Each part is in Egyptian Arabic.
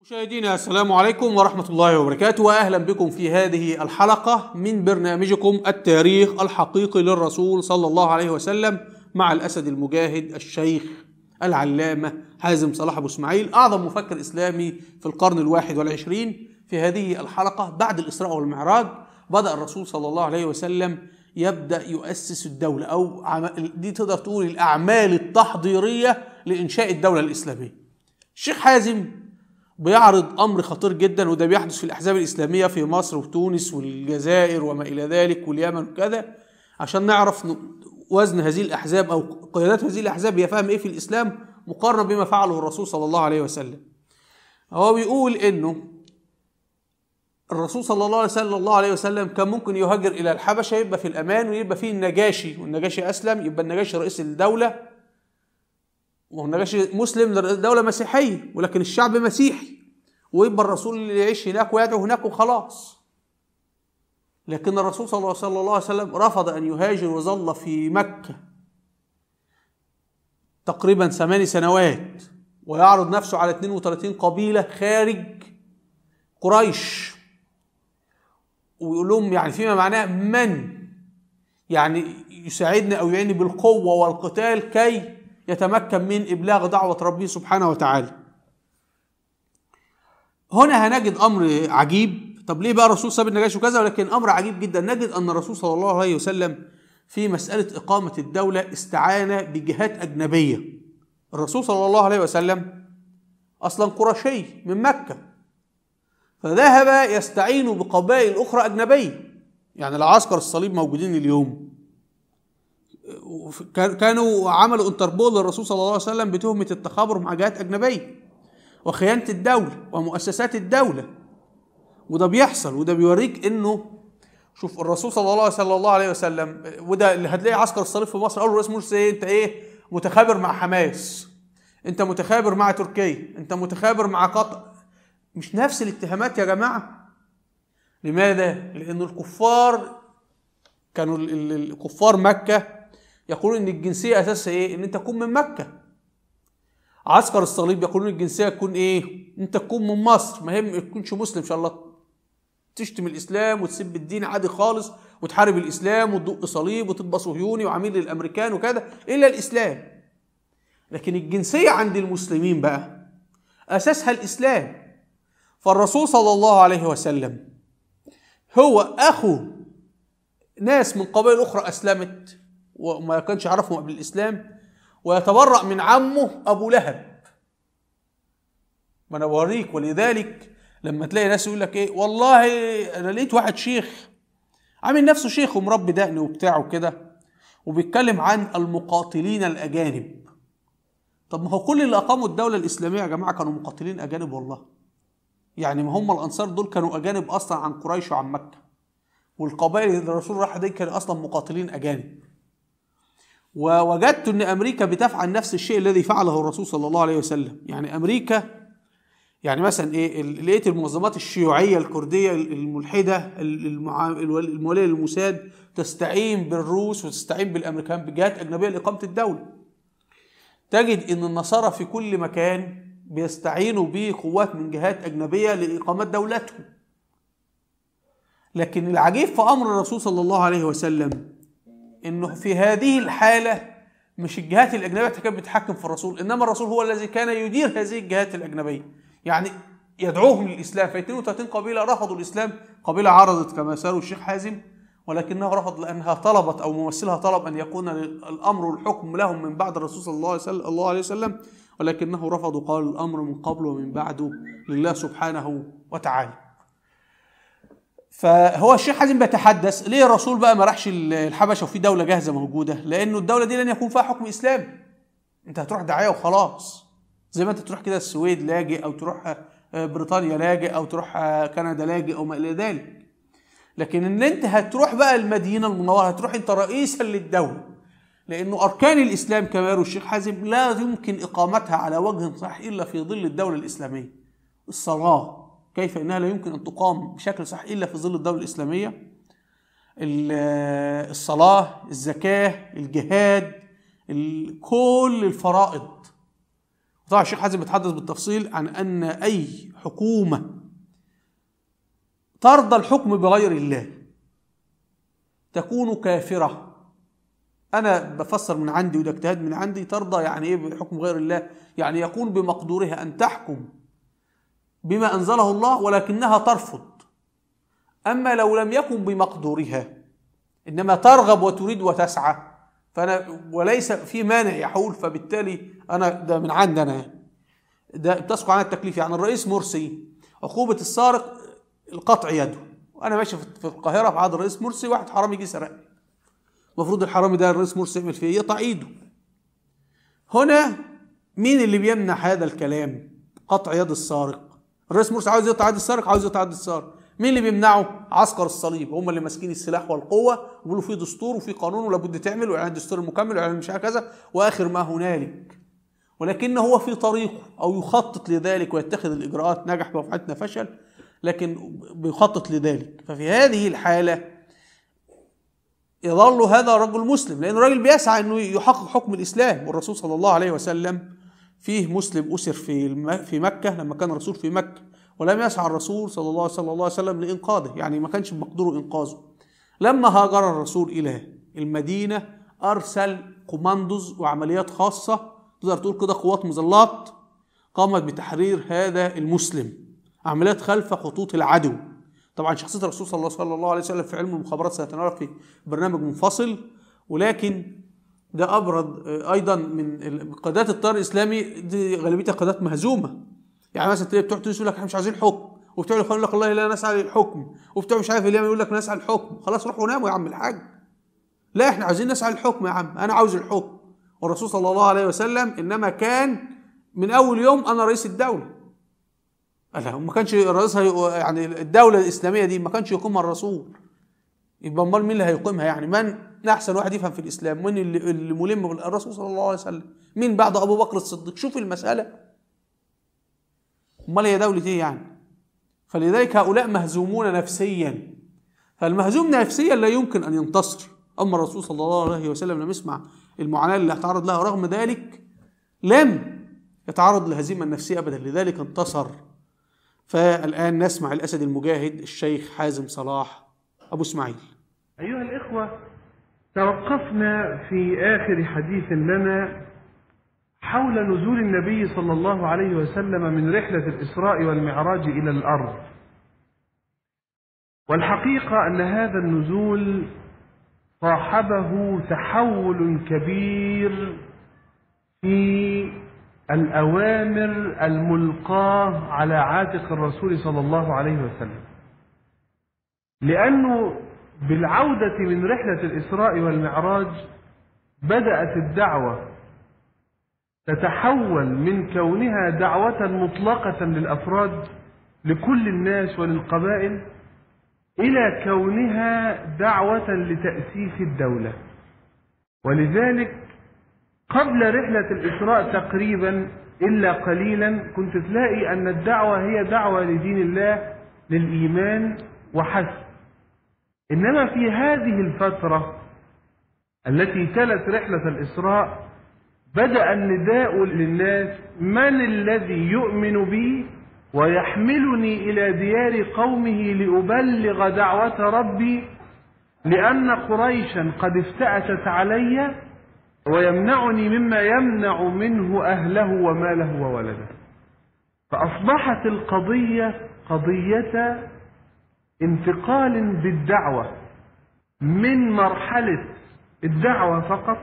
مشاهدينا السلام عليكم ورحمة الله وبركاته وأهلا بكم في هذه الحلقة من برنامجكم التاريخ الحقيقي للرسول صلى الله عليه وسلم مع الأسد المجاهد الشيخ العلامة حازم صلاح أبو إسماعيل أعظم مفكر إسلامي في القرن الواحد والعشرين في هذه الحلقة بعد الإسراء والمعراج بدأ الرسول صلى الله عليه وسلم يبدأ يؤسس الدولة أو عم- دي تقدر تقول الأعمال التحضيرية لإنشاء الدولة الإسلامية الشيخ حازم بيعرض امر خطير جدا وده بيحدث في الاحزاب الاسلاميه في مصر وتونس والجزائر وما الى ذلك واليمن وكذا عشان نعرف ن- وزن هذه الاحزاب او قيادات هذه الاحزاب هي فاهم ايه في الاسلام مقارنه بما فعله الرسول صلى الله عليه وسلم. هو بيقول انه الرسول صلى الله عليه وسلم الله عليه وسلم كان ممكن يهاجر الى الحبشه يبقى في الامان ويبقى فيه النجاشي والنجاشي اسلم يبقى النجاشي رئيس الدوله والنجاشي مسلم دولة مسيحية ولكن الشعب مسيحي ويبقى الرسول اللي يعيش هناك ويدعو هناك وخلاص لكن الرسول صلى الله صلى الله عليه وسلم رفض أن يهاجر وظل في مكة تقريبا ثماني سنوات ويعرض نفسه على 32 قبيلة خارج قريش ويقول لهم يعني فيما معناه من يعني يساعدني او يعيني بالقوه والقتال كي يتمكن من ابلاغ دعوه ربه سبحانه وتعالى. هنا هنجد امر عجيب، طب ليه بقى الرسول ساب النجاشي وكذا ولكن امر عجيب جدا نجد ان الرسول صلى الله عليه وسلم في مساله اقامه الدوله استعان بجهات اجنبيه. الرسول صلى الله عليه وسلم اصلا قرشي من مكه. فذهب يستعين بقبائل اخرى اجنبيه. يعني العسكر الصليب موجودين اليوم. كان- كانوا عملوا انتربول للرسول صلى الله عليه وسلم بتهمة التخابر مع جهات أجنبية وخيانة الدولة ومؤسسات الدولة وده بيحصل وده بيوريك إنه شوف الرسول صلى الله صلى الله عليه وسلم وده اللي هتلاقي عسكر الصليب في مصر قالوا رئيس مرسي ايه انت ايه متخابر مع حماس انت متخابر مع تركيا انت متخابر مع قطر مش نفس الاتهامات يا جماعه لماذا لان الكفار كانوا ال- ال- الكفار مكة يقولون ان الجنسية اساسها ايه؟ ان انت تكون من مكة. عسكر الصليب يقولون الجنسية تكون ايه؟ انت تكون من مصر، ما هي ما تكونش مسلم ان شاء الله. تشتم الاسلام وتسب الدين عادي خالص وتحارب الاسلام وتدق صليب وتبقى صهيوني وعميل للامريكان وكذا الا الاسلام. لكن الجنسية عند المسلمين بقى اساسها الاسلام. فالرسول صلى الله عليه وسلم هو اخو ناس من قبائل اخرى اسلمت وما كانش يعرفهم قبل الاسلام ويتبرأ من عمه ابو لهب ما انا بوريك ولذلك لما تلاقي ناس يقول لك ايه والله انا لقيت واحد شيخ عامل نفسه شيخ ومربي دقن وبتاع وكده وبيتكلم عن المقاتلين الاجانب طب ما هو كل اللي اقاموا الدوله الاسلاميه يا جماعه كانوا مقاتلين اجانب والله يعني ما هم الانصار دول كانوا اجانب اصلا عن قريش وعن مكه والقبائل اللي الرسول راح دي كانوا اصلا مقاتلين اجانب ووجدت ان امريكا بتفعل نفس الشيء الذي فعله الرسول صلى الله عليه وسلم يعني امريكا يعني مثلا ايه ال- لقيت المنظمات الشيوعيه الكرديه الملحده المعا- المواليه للموساد تستعين بالروس وتستعين بالامريكان بجهات اجنبيه لاقامه الدوله تجد ان النصارى في كل مكان بيستعينوا بقوات من جهات اجنبيه لاقامه دولتهم لكن العجيب في امر الرسول صلى الله عليه وسلم انه في هذه الحاله مش الجهات الاجنبيه كانت بتتحكم في الرسول انما الرسول هو الذي كان يدير هذه الجهات الاجنبيه يعني يدعوهم للاسلام ف 32 قبيله رفضوا الاسلام قبيله عرضت كما سالوا الشيخ حازم ولكنها رفض لانها طلبت او ممثلها طلب ان يكون الامر والحكم لهم من بعد الرسول صلى الله عليه وسلم, الله عليه وسلم ولكنه رفض وقال الامر من قبل ومن بعد لله سبحانه وتعالى فهو الشيخ حازم بيتحدث ليه الرسول بقى ما راحش الحبشه وفي دوله جاهزه موجوده لانه الدوله دي لن يكون فيها حكم اسلامي انت هتروح دعايه وخلاص زي ما انت تروح كده السويد لاجئ او تروح آه، بريطانيا لاجئ او تروح آه، كندا لاجئ او ما الى ذلك لكن ان انت هتروح بقى المدينه المنوره هتروح انت رئيسا للدوله لانه اركان الاسلام كما يروي الشيخ حازم لا يمكن اقامتها على وجه صحيح الا في ظل الدوله الاسلاميه الصلاه كيف انها لا يمكن ان تقام بشكل صحيح الا في ظل الدوله الاسلاميه ال- الصلاه الزكاه الجهاد ال- كل الفرائض طبعا الشيخ حازم بيتحدث بالتفصيل عن ان اي حكومه ترضى الحكم بغير الله تكون كافره انا بفسر من عندي وده اجتهاد من عندي ترضى يعني ايه بحكم غير الله يعني يكون بمقدورها ان تحكم بما انزله الله ولكنها ترفض اما لو لم يكن بمقدورها انما ترغب وتريد وتسعى فانا وليس في مانع يحول فبالتالي انا ده من عندي انا يعني. ده تسقط عن التكليف يعني الرئيس مرسي عقوبه السارق القطع يده وانا ماشي في في القاهره في عهد الرئيس مرسي واحد حرامي يجي سرقني المفروض الحرامي ده الرئيس مرسي يعمل فيه إيه؟ يقطع ايده هنا مين اللي بيمنع هذا الكلام قطع يد السارق الرئيس مرسي عاوز يقطع يد السارق عاوز يقطع يد السارق مين اللي بيمنعه عسكر الصليب هم اللي ماسكين السلاح والقوه ويقولوا في دستور وفي قانون ولابد تعمل واعلان الدستور المكمل واعلان مش عارف كذا واخر ما هنالك ولكن هو في طريقه او يخطط لذلك ويتخذ الاجراءات نجح بوفعتنا فشل لكن بيخطط لذلك ففي هذه الحاله يظل هذا رجل مسلم لأن الراجل بيسعى أنه يحقق حكم الإسلام والرسول صلى الله عليه وسلم فيه مسلم أسر في الم- في مكة لما كان الرسول في مكة ولم يسعى الرسول صلى الله صلى الله عليه وسلم لإنقاذه يعني ما كانش بمقدوره إنقاذه لما هاجر الرسول إلى المدينة أرسل كوماندوز وعمليات خاصة تقدر تقول كده قوات مظلات قامت بتحرير هذا المسلم عمليات خلف خطوط العدو طبعا شخصيه الرسول صلى الله- صلى الله عليه وسلم في علم المخابرات سيتناول في برنامج منفصل ولكن ده ابرز آه، ايضا من ال- قيادات التيار الاسلامي دي غالبيتها قيادات مهزومه يعني مثلا تلاقي بتوع تونس يقول لك احنا مش عايزين حكم وبتوع الاخوان يقول لك والله لا نسعى للحكم وبتوع مش عارف اليمن يقول لك نسعى للحكم خلاص روحوا ناموا يا عم الحاج لا احنا عايزين نسعى للحكم يا عم انا عاوز الحكم والرسول صلى الله عليه وسلم انما كان من اول يوم انا رئيس الدوله لا ما كانش رئيسها يعني الدوله الاسلاميه دي ما كانش يقومها الرسول يبقى امال مين اللي هيقيمها يعني من احسن واحد يفهم في الاسلام مين اللي, اللي ملم بالرسول صلى الله عليه وسلم مين بعد ابو بكر الصديق شوف المساله امال هي دوله ايه يعني فلذلك هؤلاء مهزومون نفسيا فالمهزوم نفسيا لا يمكن ان ينتصر اما الرسول صلى الله عليه وسلم لم يسمع المعاناه اللي اعترض لها رغم ذلك لم يتعرض للهزيمه النفسيه ابدا لذلك انتصر فالآن نسمع الأسد المجاهد الشيخ حازم صلاح أبو إسماعيل أيها الإخوة توقفنا في آخر حديث لنا حول نزول النبي صلى الله عليه وسلم من رحلة الإسراء والمعراج إلى الأرض والحقيقة أن هذا النزول صاحبه تحول كبير في الأوامر الملقاة على عاتق الرسول صلى الله عليه وسلم لأنه بالعودة من رحلة الإسراء والمعراج بدأت الدعوة تتحول من كونها دعوة مطلقة للأفراد لكل الناس وللقبائل إلى كونها دعوة لتأسيس الدولة ولذلك قبل رحلة الإسراء تقريبا إلا قليلا كنت تلاقي أن الدعوة هي دعوة لدين الله للإيمان وحسب إنما في هذه الفترة التي تلت رحلة الإسراء بدأ النداء للناس من الذي يؤمن بي ويحملني إلى ديار قومه لأبلغ دعوة ربي لأن قريشا قد افتأتت علي ويمنعني مما يمنع منه أهله وماله وولده فأصبحت القضية قضية انتقال بالدعوة من مرحلة الدعوة فقط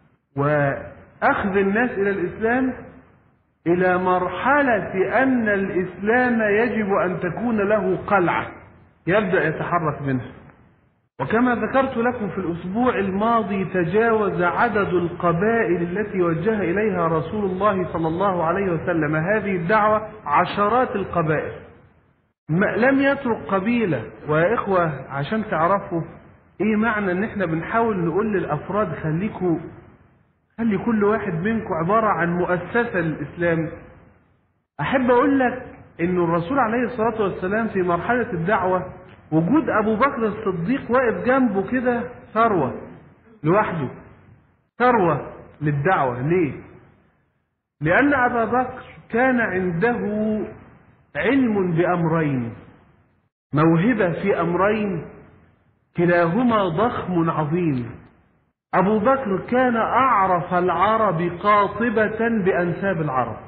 وأخذ الناس إلى الإسلام إلى مرحلة أن الإسلام يجب أن تكون له قلعة يبدأ يتحرك منها وكما ذكرت لكم في الأسبوع الماضي تجاوز عدد القبائل التي وجه إليها رسول الله صلى الله عليه وسلم هذه الدعوة عشرات القبائل ما لم يترك قبيلة ويا إخوة عشان تعرفوا إيه معنى إن إحنا بنحاول نقول للأفراد خليكوا خلي كل واحد منكم عبارة عن مؤسسة للإسلام أحب أقول لك إن الرسول عليه الصلاة والسلام في مرحلة الدعوة وجود أبو بكر الصديق واقف جنبه كده ثروة لوحده ثروة للدعوة ليه؟ لأن أبا بكر كان عنده علم بأمرين موهبة في أمرين كلاهما ضخم عظيم أبو بكر كان أعرف العرب قاطبة بأنساب العرب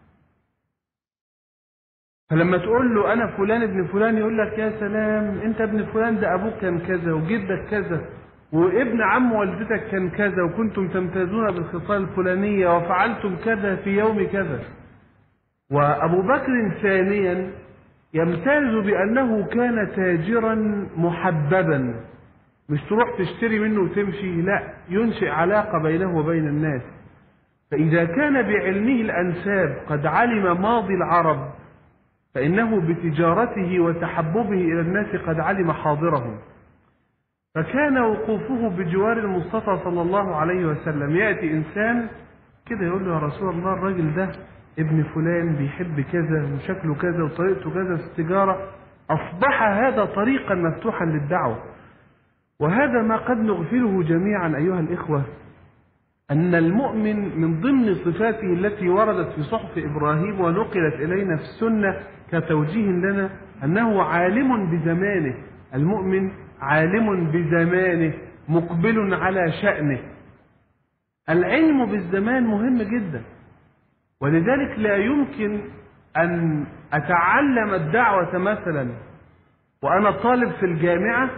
فلما تقول له أنا فلان ابن فلان يقول لك يا سلام أنت ابن فلان ده أبوك كان كذا وجدك كذا وابن عم والدتك كان كذا وكنتم تمتازون بالخصال الفلانية وفعلتم كذا في يوم كذا وأبو بكر ثانيا يمتاز بأنه كان تاجرا محببا مش تروح تشتري منه وتمشي لا ينشئ علاقة بينه وبين الناس فإذا كان بعلمه الأنساب قد علم ماضي العرب فإنه بتجارته وتحببه إلى الناس قد علم حاضرهم فكان وقوفه بجوار المصطفى صلى الله عليه وسلم يأتي إنسان كده يقول له يا رسول الله الراجل ده ابن فلان بيحب كذا وشكله كذا وطريقته كذا في التجارة أصبح هذا طريقا مفتوحا للدعوة وهذا ما قد نغفله جميعا أيها الإخوة أن المؤمن من ضمن صفاته التي وردت في صحف إبراهيم ونقلت إلينا في السنة كتوجيه لنا أنه عالم بزمانه المؤمن عالم بزمانه مقبل على شأنه العلم بالزمان مهم جدا ولذلك لا يمكن أن أتعلم الدعوة مثلا وأنا طالب في الجامعة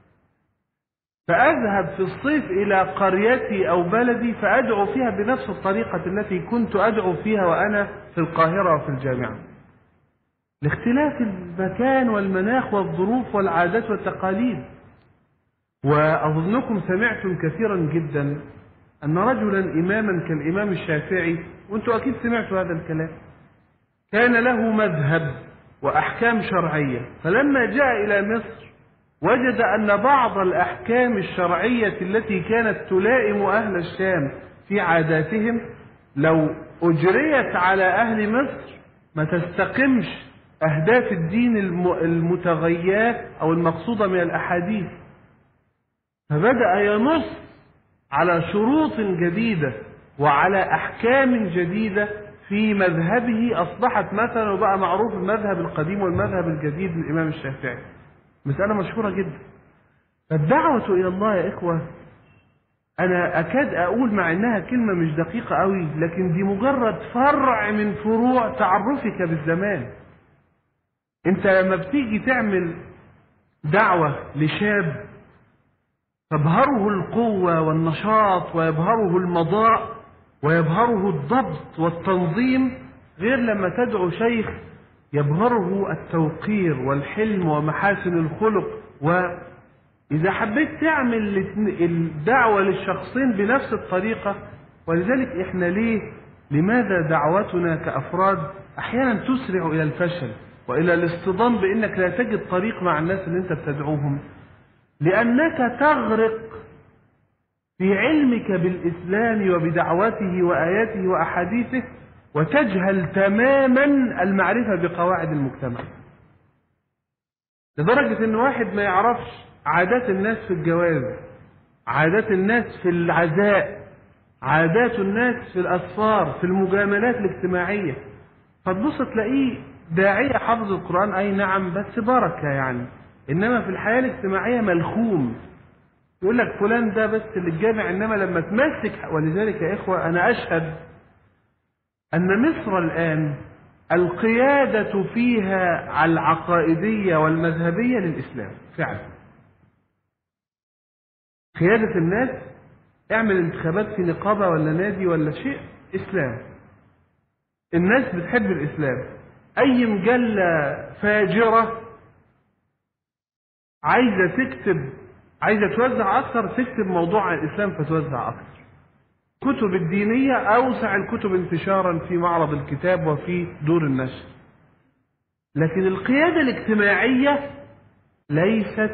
فأذهب في الصيف إلى قريتي أو بلدي فأدعو فيها بنفس الطريقة التي كنت أدعو فيها وأنا في القاهرة وفي الجامعة لاختلاف المكان والمناخ والظروف والعادات والتقاليد وأظنكم سمعتم كثيرا جدا أن رجلا إماما كالإمام الشافعي وأنتم أكيد سمعتوا هذا الكلام كان له مذهب وأحكام شرعية فلما جاء إلى مصر وجد أن بعض الأحكام الشرعية التي كانت تلائم أهل الشام في عاداتهم لو أجريت على أهل مصر ما تستقمش أهداف الدين المتغيرة أو المقصودة من الأحاديث فبدأ ينص على شروط جديدة وعلى أحكام جديدة في مذهبه أصبحت مثلا وبقى معروف المذهب القديم والمذهب الجديد للإمام الشافعي مسألة مشهورة جدا فالدعوة إلى الله يا إخوة أنا أكاد أقول مع إنها كلمة مش دقيقة قوي لكن دي مجرد فرع من فروع تعرفك بالزمان أنت لما بتيجي تعمل دعوة لشاب تبهره القوة والنشاط ويبهره المضاء ويبهره الضبط والتنظيم غير لما تدعو شيخ يبهره التوقير والحلم ومحاسن الخلق وإذا حبيت تعمل الدعوة للشخصين بنفس الطريقة ولذلك إحنا ليه لماذا دعوتنا كأفراد أحيانا تسرع إلى الفشل وإلى الاصطدام بأنك لا تجد طريق مع الناس اللي أنت بتدعوهم لأنك تغرق في علمك بالإسلام وبدعوته وآياته وأحاديثه وتجهل تماما المعرفة بقواعد المجتمع لدرجة ان واحد ما يعرفش عادات الناس في الجواز عادات الناس في العزاء عادات الناس في الأسفار في المجاملات الاجتماعية فتبص تلاقيه داعية حفظ القرآن أي نعم بس بركة يعني إنما في الحياة الاجتماعية ملخوم يقول لك فلان ده بس اللي الجامع إنما لما تمسك ولذلك يا إخوة أنا أشهد أن مصر الآن القيادة فيها العقائدية والمذهبية للإسلام فعلا قيادة الناس اعمل انتخابات في نقابة ولا نادي ولا شيء إسلام الناس بتحب الإسلام أي مجلة فاجرة عايزة تكتب عايزة توزع أكثر تكتب موضوع عن الإسلام فتوزع أكثر الكتب الدينية أوسع الكتب انتشارا في معرض الكتاب وفي دور النشر لكن القيادة الاجتماعية ليست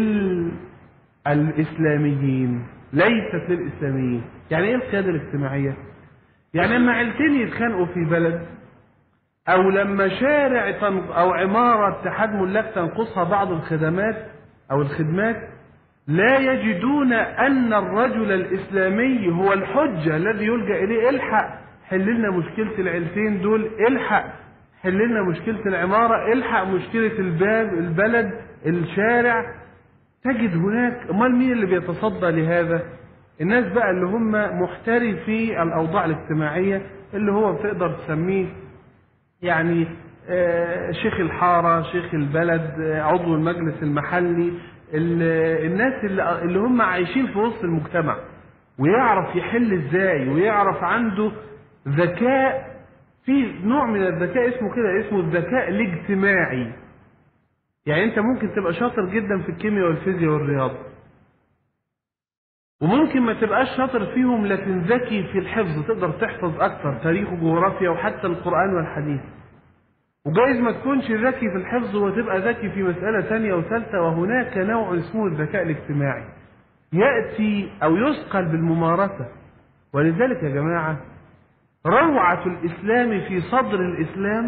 للإسلاميين ليست للإسلاميين يعني إيه القيادة الاجتماعية؟ يعني لما عيلتين يتخانقوا في بلد أو لما شارع أو عمارة اتحاد ملاك تنقصها بعض الخدمات أو الخدمات لا يجدون أن الرجل الإسلامي هو الحجة الذي يلجأ إليه الحق حل لنا مشكلة العيلتين دول الحق حل لنا مشكلة العمارة الحق مشكلة الباب البلد الشارع تجد هناك امال مين اللي بيتصدى لهذا الناس بقى اللي هم محترفي الاوضاع الاجتماعيه اللي هو بتقدر تسميه يعني آه، شيخ الحاره شيخ البلد آه، عضو المجلس المحلي ال- الناس اللي اللي هم عايشين في وسط المجتمع ويعرف يحل ازاي ويعرف عنده ذكاء في نوع من الذكاء اسمه كده اسمه الذكاء الاجتماعي يعني انت ممكن تبقى شاطر جدا في الكيمياء والفيزياء والرياضه وممكن ما تبقاش شاطر فيهم لكن ذكي في الحفظ تقدر تحفظ اكتر تاريخ وجغرافيا وحتى القران والحديث وجايز ما تكونش ذكي في الحفظ وتبقى ذكي في مسألة ثانية وثالثة وهناك نوع اسمه الذكاء الاجتماعي يأتي أو يثقل بالممارسة ولذلك يا جماعة روعة الإسلام في صدر الإسلام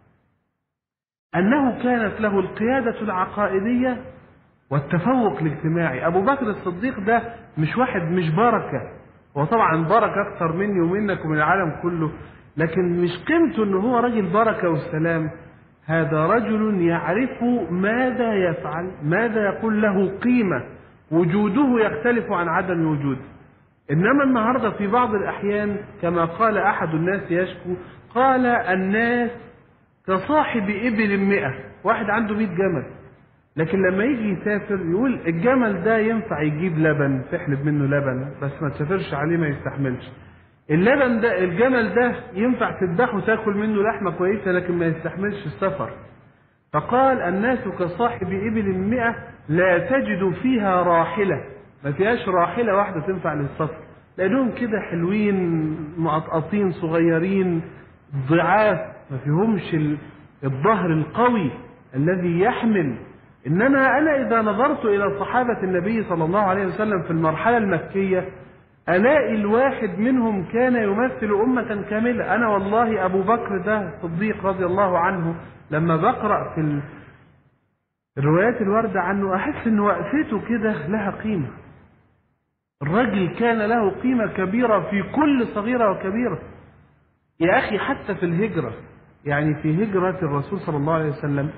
أنه كانت له القيادة العقائدية والتفوق الاجتماعي أبو بكر الصديق ده مش واحد مش بركة هو طبعا بركة أكثر مني ومنك ومن العالم كله لكن مش قيمته أنه هو راجل بركة والسلام هذا رجل يعرف ماذا يفعل ماذا يقول له قيمة وجوده يختلف عن عدم وجوده إنما النهاردة في بعض الأحيان كما قال أحد الناس يشكو قال الناس كصاحب إبل مئة واحد عنده مئة جمل لكن لما يجي يسافر يقول الجمل ده ينفع يجيب لبن تحلب منه لبن بس ما تسافرش عليه ما يستحملش اللبن ده الجمل ده ينفع تذبحه تاكل منه لحمة كويسة لكن ما يستحملش السفر فقال الناس كصاحب إبل مئة لا تجد فيها راحلة ما فيهاش راحلة واحدة تنفع للسفر لأنهم كده حلوين مقطقطين صغيرين ضعاف ما فيهمش ال- الظهر القوي الذي يحمل إنما أنا إذا نظرت إلى صحابة النبي صلى الله عليه وسلم في المرحلة المكية ألاقي الواحد منهم كان يمثل أمة كاملة أنا والله أبو بكر ده الصديق رضي الله عنه لما بقرأ في ال- الروايات الواردة عنه أحس إن وقفته كده لها قيمة الرجل كان له قيمة كبيرة في كل صغيرة وكبيرة يا أخي حتى في الهجرة يعني في هجرة الرسول صلى الله عليه وسلم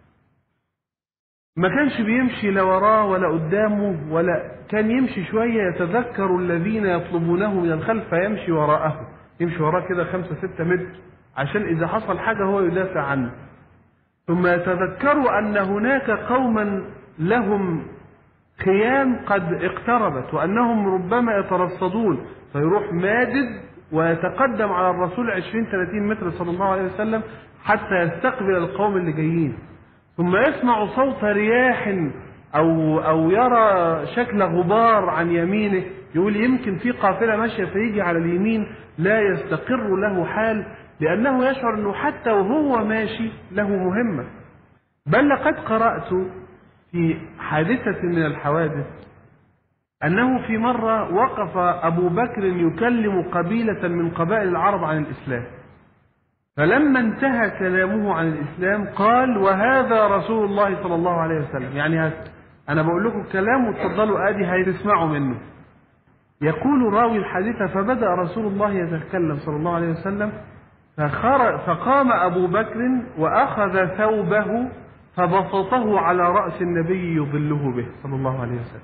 ما كانش بيمشي لا وراه ولا قدامه ولا كان يمشي شوية يتذكر الذين يطلبونه من الخلف فيمشي وراءه يمشي وراه كده خمسة ستة متر عشان إذا حصل حاجة هو يدافع عنه ثم يتذكروا أن هناك قوما لهم خيام قد اقتربت وأنهم ربما يترصدون فيروح مادد ويتقدم على الرسول 20 30 متر صلى الله عليه وسلم حتى يستقبل القوم اللي جايين ثم يسمع صوت رياح أو أو يرى شكل غبار عن يمينه يقول يمكن في قافلة ماشية فيجي على اليمين لا يستقر له حال لأنه يشعر أنه حتى وهو ماشي له مهمة بل لقد قرأت في حادثة من الحوادث أنه في مرة وقف أبو بكر يكلم قبيلة من قبائل العرب عن الإسلام فلما انتهى كلامه عن الإسلام قال وهذا رسول الله صلى الله عليه وسلم يعني هت أنا بقول لكم كلام وتفضلوا آدي هتسمعوا منه يقول راوي الحديث فبدأ رسول الله يتكلم صلى الله عليه وسلم فخر فقام أبو بكر وأخذ ثوبه فبسطه على رأس النبي يظله به صلى الله عليه وسلم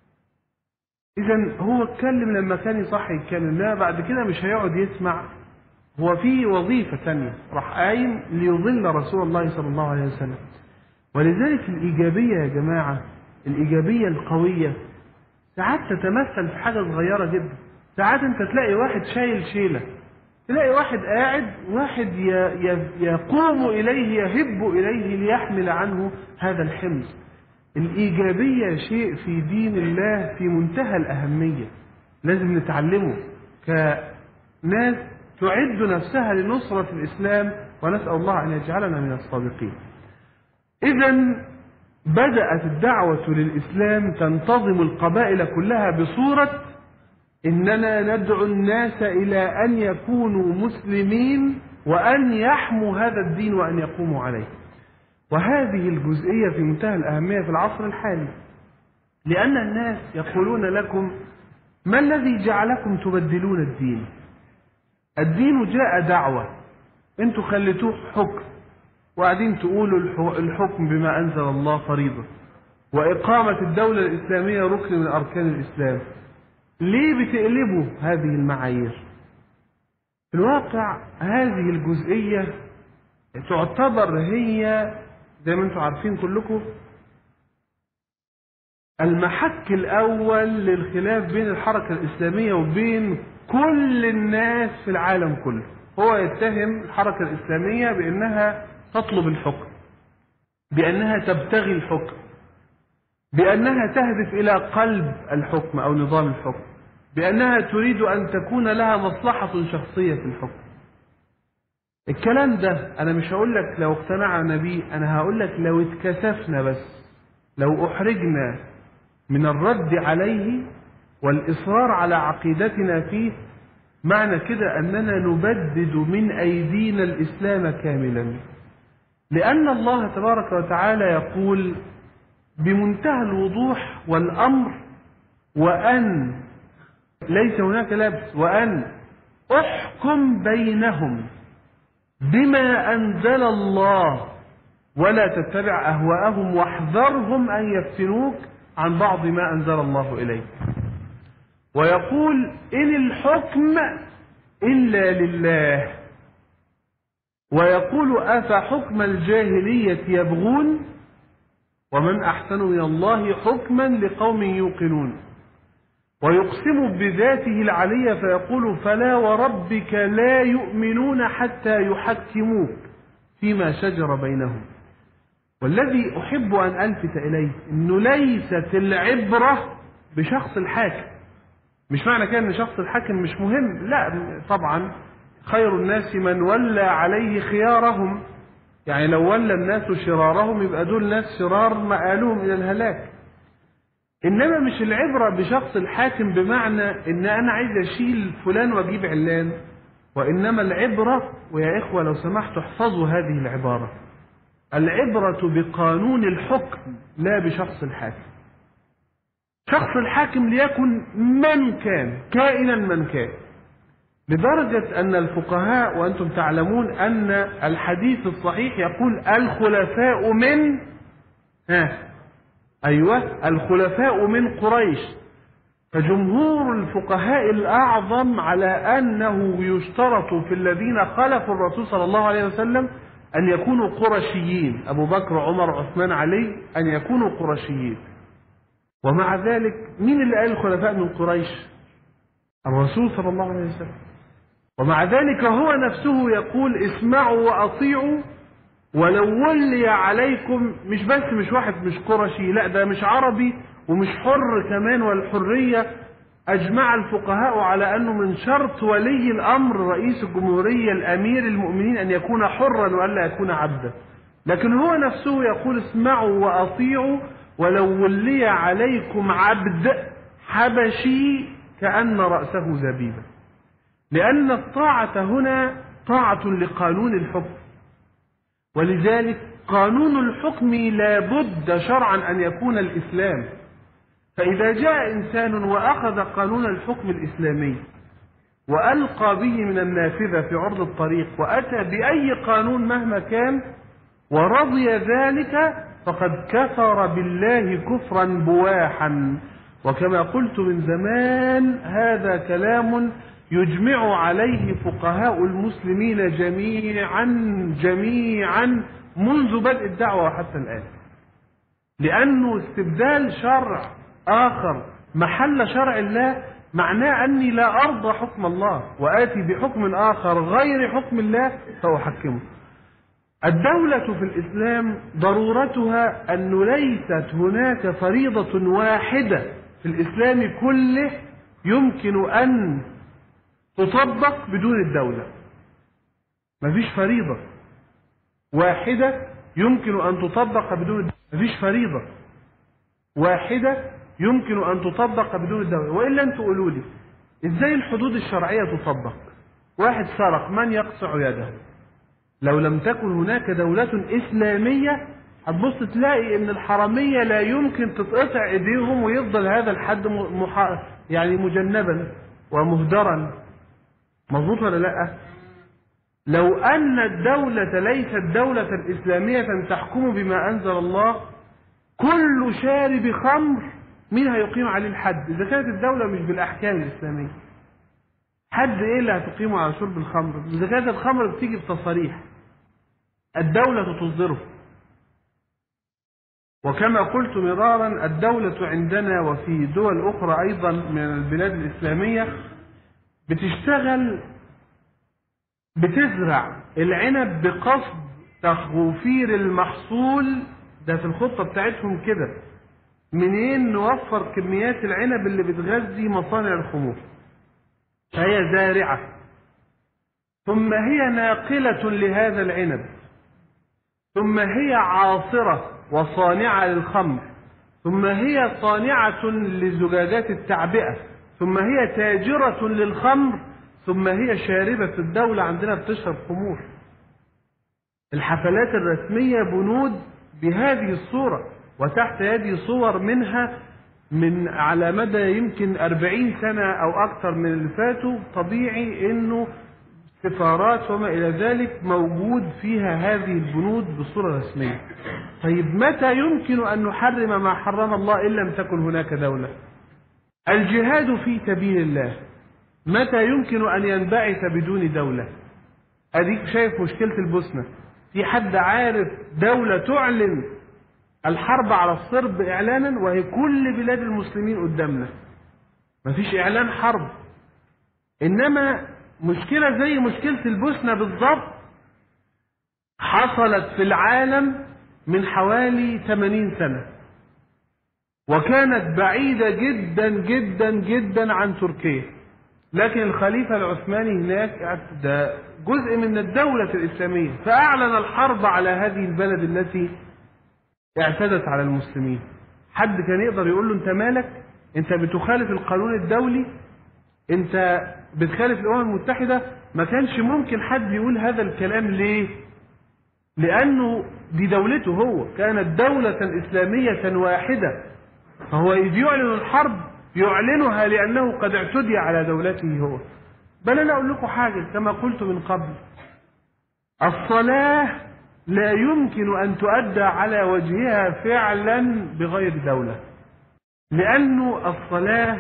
إذا هو اتكلم لما كان يصح يتكلم لا بعد كده مش هيقعد يسمع هو في وظيفة ثانية راح قايم ليظل رسول الله صلى الله عليه وسلم ولذلك الإيجابية يا جماعة الإيجابية القوية ساعات تتمثل في حاجة صغيرة جدا ساعات أنت تلاقي واحد شايل شيلة تلاقي واحد قاعد واحد ي- ي- يقوم إليه يهب إليه ليحمل عنه هذا الحمل الإيجابية شيء في دين الله في منتهى الأهمية لازم نتعلمه كناس تعد نفسها لنصرة الإسلام ونسأل الله أن يجعلنا من الصادقين إذا بدأت الدعوة للإسلام تنتظم القبائل كلها بصورة إننا ندعو الناس إلى أن يكونوا مسلمين وأن يحموا هذا الدين وأن يقوموا عليه وهذه الجزئية في منتهى الأهمية في العصر الحالي لأن الناس يقولون لكم ما الذي جعلكم تبدلون الدين الدين جاء دعوة انتوا خليتوه حكم وقاعدين تقولوا الح- الحكم بما أنزل الله فريضة وإقامة الدولة الإسلامية ركن من أركان الإسلام ليه بتقلبوا هذه المعايير في الواقع هذه الجزئية تعتبر هي زي ما انتم عارفين كلكم المحك الأول للخلاف بين الحركة الإسلامية وبين كل الناس في العالم كله هو يتهم الحركة الإسلامية بأنها تطلب الحكم بأنها تبتغي الحكم بأنها تهدف إلى قلب الحكم أو نظام الحكم بأنها تريد أن تكون لها مصلحة شخصية في الحكم الكلام ده أنا مش هقول لك لو اقتنعنا بيه أنا هقول لك لو اتكسفنا بس لو أحرجنا من الرد عليه والإصرار على عقيدتنا فيه معنى كده أننا نبدد من أيدينا الإسلام كاملا لأن الله تبارك وتعالى يقول بمنتهى الوضوح والأمر وأن ليس هناك لبس وأن احكم بينهم بما أنزل الله ولا تتبع أهواءهم واحذرهم أن يفتنوك عن بعض ما أنزل الله إليك ويقول إن الحكم إلا لله ويقول أفحكم الجاهلية يبغون ومن أحسن من الله حكما لقوم يوقنون ويقسم بذاته العلية فيقول فلا وربك لا يؤمنون حتى يحكموك فيما شجر بينهم والذي أحب أن ألفت إليه أنه ليست العبرة بشخص الحاكم مش معنى كده أن شخص الحاكم مش مهم لا طبعا خير الناس من ولى عليه خيارهم يعني لو ولى الناس شرارهم يبقى دول ناس شرار مآلهم إلى الهلاك إنما مش العبرة بشخص الحاكم بمعنى إن أنا عايز أشيل فلان وأجيب علان وإنما العبرة ويا إخوة لو سمحتوا احفظوا هذه العبارة العبرة بقانون الحكم لا بشخص الحاكم شخص الحاكم ليكن من كان كائنا من كان لدرجة أن الفقهاء وأنتم تعلمون أن الحديث الصحيح يقول الخلفاء من ها أيوة الخلفاء من قريش فجمهور الفقهاء الأعظم على أنه يشترط في الذين خلفوا الرسول صلى الله عليه وسلم أن يكونوا قرشيين أبو بكر عمر عثمان علي أن يكونوا قرشيين ومع ذلك مين اللي قال الخلفاء من قريش الرسول صلى الله عليه وسلم ومع ذلك هو نفسه يقول اسمعوا وأطيعوا ولو ولي عليكم مش بس مش واحد مش قرشي لا ده مش عربي ومش حر كمان والحرية أجمع الفقهاء على أنه من شرط ولي الأمر رئيس الجمهورية الأمير المؤمنين أن يكون حرا وألا يكون عبدا لكن هو نفسه يقول اسمعوا وأطيعوا ولو ولي عليكم عبد حبشي كأن رأسه زبيبة لأن الطاعة هنا طاعة لقانون الحكم ولذلك قانون الحكم لا بد شرعا أن يكون الإسلام فإذا جاء إنسان وأخذ قانون الحكم الإسلامي وألقى به من النافذة في عرض الطريق وأتى بأي قانون مهما كان ورضي ذلك فقد كفر بالله كفرا بواحا وكما قلت من زمان هذا كلام يجمع عليه فقهاء المسلمين جميعا جميعا منذ بدء الدعوة حتى الآن لأنه استبدال شرع آخر محل شرع الله معناه أني لا أرضى حكم الله وآتي بحكم آخر غير حكم الله فأحكمه الدولة في الإسلام ضرورتها أنه ليست هناك فريضة واحدة في الإسلام كله يمكن أن تطبق بدون الدولة مفيش فريضة واحدة يمكن أن تطبق بدون الدولة مفيش فريضة واحدة يمكن أن تطبق بدون الدولة وإلا أنتوا قولوا لي إزاي الحدود الشرعية تطبق واحد سرق من يقطع يده لو لم تكن هناك دولة إسلامية هتبص تلاقي إن الحرامية لا يمكن تتقطع إيديهم ويفضل هذا الحد مح... يعني مجنبا ومهدرا مظبوط ولا لا لو ان الدولة ليست دولة اسلامية تحكم بما انزل الله كل شارب خمر مين هيقيم عليه الحد اذا كانت الدولة مش بالاحكام الاسلامية حد ايه اللي هتقيمه على شرب الخمر اذا كانت الخمر بتيجي بتصاريح الدولة تصدره وكما قلت مرارا الدولة عندنا وفي دول أخرى أيضا من البلاد الإسلامية بتشتغل بتزرع العنب بقصد تخوفير المحصول ده في الخطة بتاعتهم كده منين نوفر كميات العنب اللي بتغذي مصانع الخمور فهي زارعة ثم هي ناقلة لهذا العنب ثم هي عاصرة وصانعة للخمر ثم هي صانعة لزجاجات التعبئة ثم هي تاجرة للخمر ثم هي شاربة الدولة عندنا بتشرب خمور الحفلات الرسمية بنود بهذه الصورة وتحت يدي صور منها من على مدى يمكن أربعين سنة أو أكثر من اللي فاتوا طبيعي إنه سفارات وما إلى ذلك موجود فيها هذه البنود بصورة رسمية طيب متى يمكن أن نحرم ما حرم الله إن لم تكن هناك دولة الجهاد في سبيل الله متى يمكن أن ينبعث بدون دولة أديك شايف مشكلة البوسنة في حد عارف دولة تعلن الحرب على الصرب إعلانا وهي كل بلاد المسلمين قدامنا مفيش إعلان حرب إنما مشكلة زي مشكلة البوسنة بالضبط حصلت في العالم من حوالي 80 سنة وكانت بعيدة جدا جدا جدا عن تركيا لكن الخليفة العثماني هناك ده جزء من الدولة الإسلامية فأعلن الحرب على هذه البلد التي اعتدت على المسلمين حد كان يقدر يقول له انت مالك انت بتخالف القانون الدولي انت بتخالف الامم المتحدة ما كانش ممكن حد يقول هذا الكلام ليه لانه دي دولته هو كانت دولة اسلامية واحدة فهو اذ يعلن الحرب يعلنها لانه قد اعتدي على دولته هو بل انا اقول لكم حاجة كما قلت من قبل الصلاة لا يمكن ان تؤدى على وجهها فعلا بغير دولة لانه الصلاة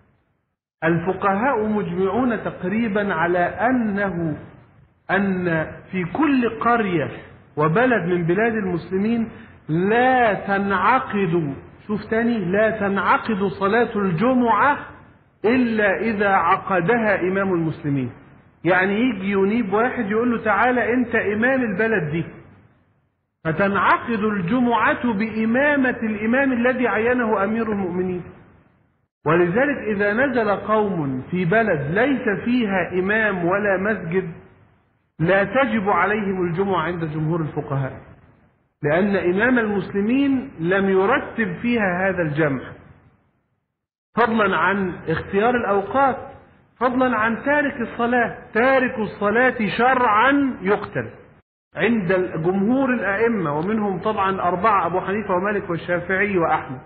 الفقهاء مجمعون تقريبا على انه ان في كل قريه وبلد من بلاد المسلمين لا تنعقد شوف تاني لا تنعقد صلاة الجمعة إلا إذا عقدها إمام المسلمين يعني يجي ينيب واحد يقول له تعالى أنت إمام البلد دي فتنعقد الجمعة بإمامة الإمام الذي عينه أمير المؤمنين ولذلك إذا نزل قوم في بلد ليس فيها إمام ولا مسجد لا تجب عليهم الجمعة عند جمهور الفقهاء لأن إمام المسلمين لم يرتب فيها هذا الجمع فضلا عن اختيار الأوقات فضلا عن تارك الصلاة تارك الصلاة شرعا يقتل عند جمهور الأئمة ومنهم طبعا أربعة أبو حنيفة ومالك والشافعي وأحمد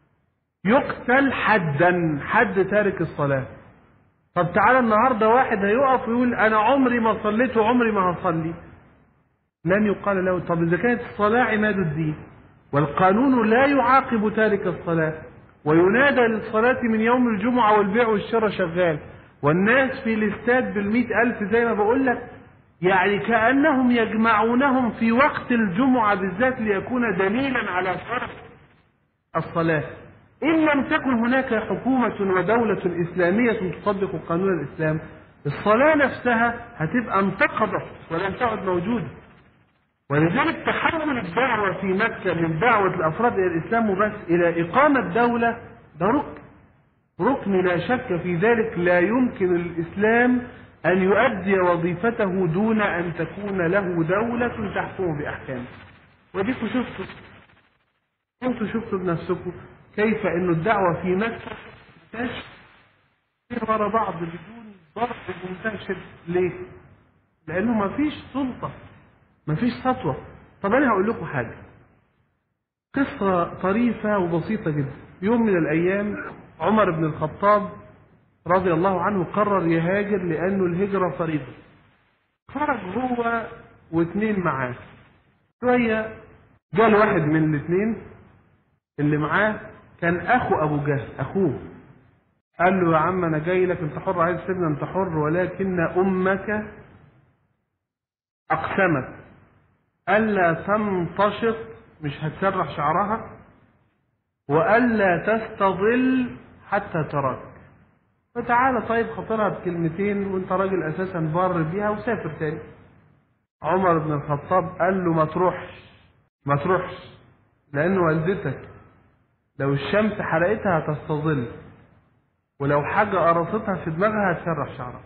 يقتل حدا حد تارك الصلاة طب تعالى النهارده واحد هيقف ويقول انا عمري ما صليت وعمري ما هصلي لن يقال له طب اذا كانت الصلاه عماد الدين والقانون لا يعاقب تارك الصلاه وينادى للصلاة من يوم الجمعة والبيع والشراء شغال والناس في الاستاد بالمئة ألف زي ما بقول لك يعني كأنهم يجمعونهم في وقت الجمعة بالذات ليكون دليلا على فرض الصلاة إن لم تكن هناك حكومة ودولة إسلامية تطبق قانون الإسلام الصلاة نفسها هتبقى انتقضت ولن تعد موجودة ولذلك تحول الدعوة في مكة من دعوة الأفراد إلى الإسلام وبس إلى إقامة دولة ده ركن ركن لا شك في ذلك لا يمكن الإسلام أن يؤدي وظيفته دون أن تكون له دولة تحكم بأحكامه وديكوا شفتوا انتوا شفتوا بنفسكم كيف أن الدعوة في مكة تنتشر ورا بعض بدون ضرب منتشر ليه؟ لأنه ما فيش سلطة ما فيش سطوة طب أنا هقول لكم حاجة قصة طريفة وبسيطة جدا يوم من الأيام عمر بن الخطاب رضي الله عنه قرر يهاجر لأنه الهجرة فريضة خرج هو واثنين معاه شوية جال واحد من الاثنين اللي معاه كان أخو أبو جهل أخوه قال له يا عم أنا جاي لك أنت حر عايز تسيبنا أنت حر ولكن أمك أقسمت ألا تمتشط مش هتسرح شعرها وألا تستظل حتى تراك فتعالى طيب خاطرها بكلمتين وانت راجل اساسا بار بيها وسافر تاني عمر بن الخطاب قال له ما تروحش ما تروحش لان والدتك لو الشمس حرقتها هتستظل ولو حاجة قرصتها في دماغها هتسرح شعرها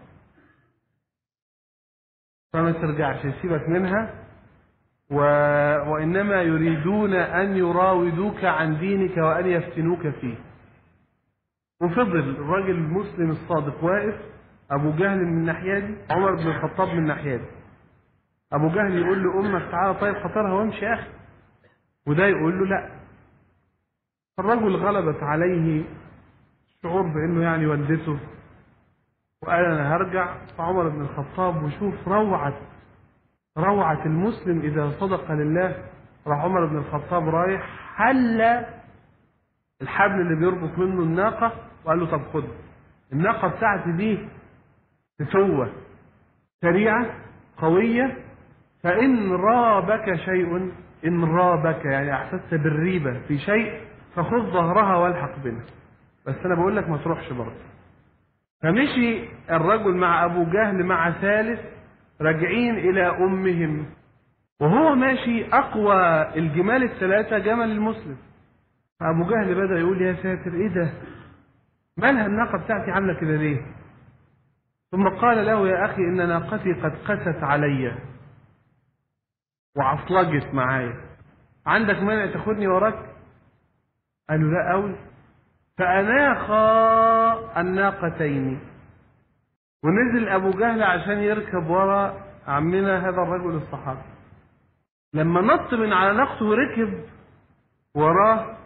فما ترجعش سيبك منها و... وإنما يريدون أن يراودوك عن دينك وأن يفتنوك فيه وفضل الراجل المسلم الصادق واقف أبو جهل من الناحية دي عمر بن الخطاب من الناحية دي أبو جهل يقول له أمك تعالى طيب خطرها وامشي يا أخي وده يقول له لا الرجل غلبت عليه الشعور بأنه يعني والدته وقال أنا هرجع فعمر بن الخطاب وشوف روعة روعة المسلم إذا صدق لله راح عمر بن الخطاب رايح حل الحبل اللي بيربط منه الناقة وقال له طب خد الناقة بتاعتي دي فتوة سريعة قوية فإن رابك شيء إن رابك يعني أحسست بالريبة في شيء فخذ ظهرها والحق بنا بس أنا بقول لك ما تروحش برضه فمشي الرجل مع أبو جهل مع ثالث راجعين إلى أمهم وهو ماشي أقوى الجمال الثلاثة جمل المسلم أبو جهل بدأ يقول يا ساتر إيه ده مالها الناقة بتاعتي عاملة كده ليه ثم قال له يا أخي إن ناقتي قد قست علي وعصلجت معايا عندك مانع تاخدني وراك قال له لا أوي فأناخا الناقتين ونزل أبو جهل عشان يركب ورا عمنا هذا الرجل الصحابي لما نط من على ناقته وركب وراه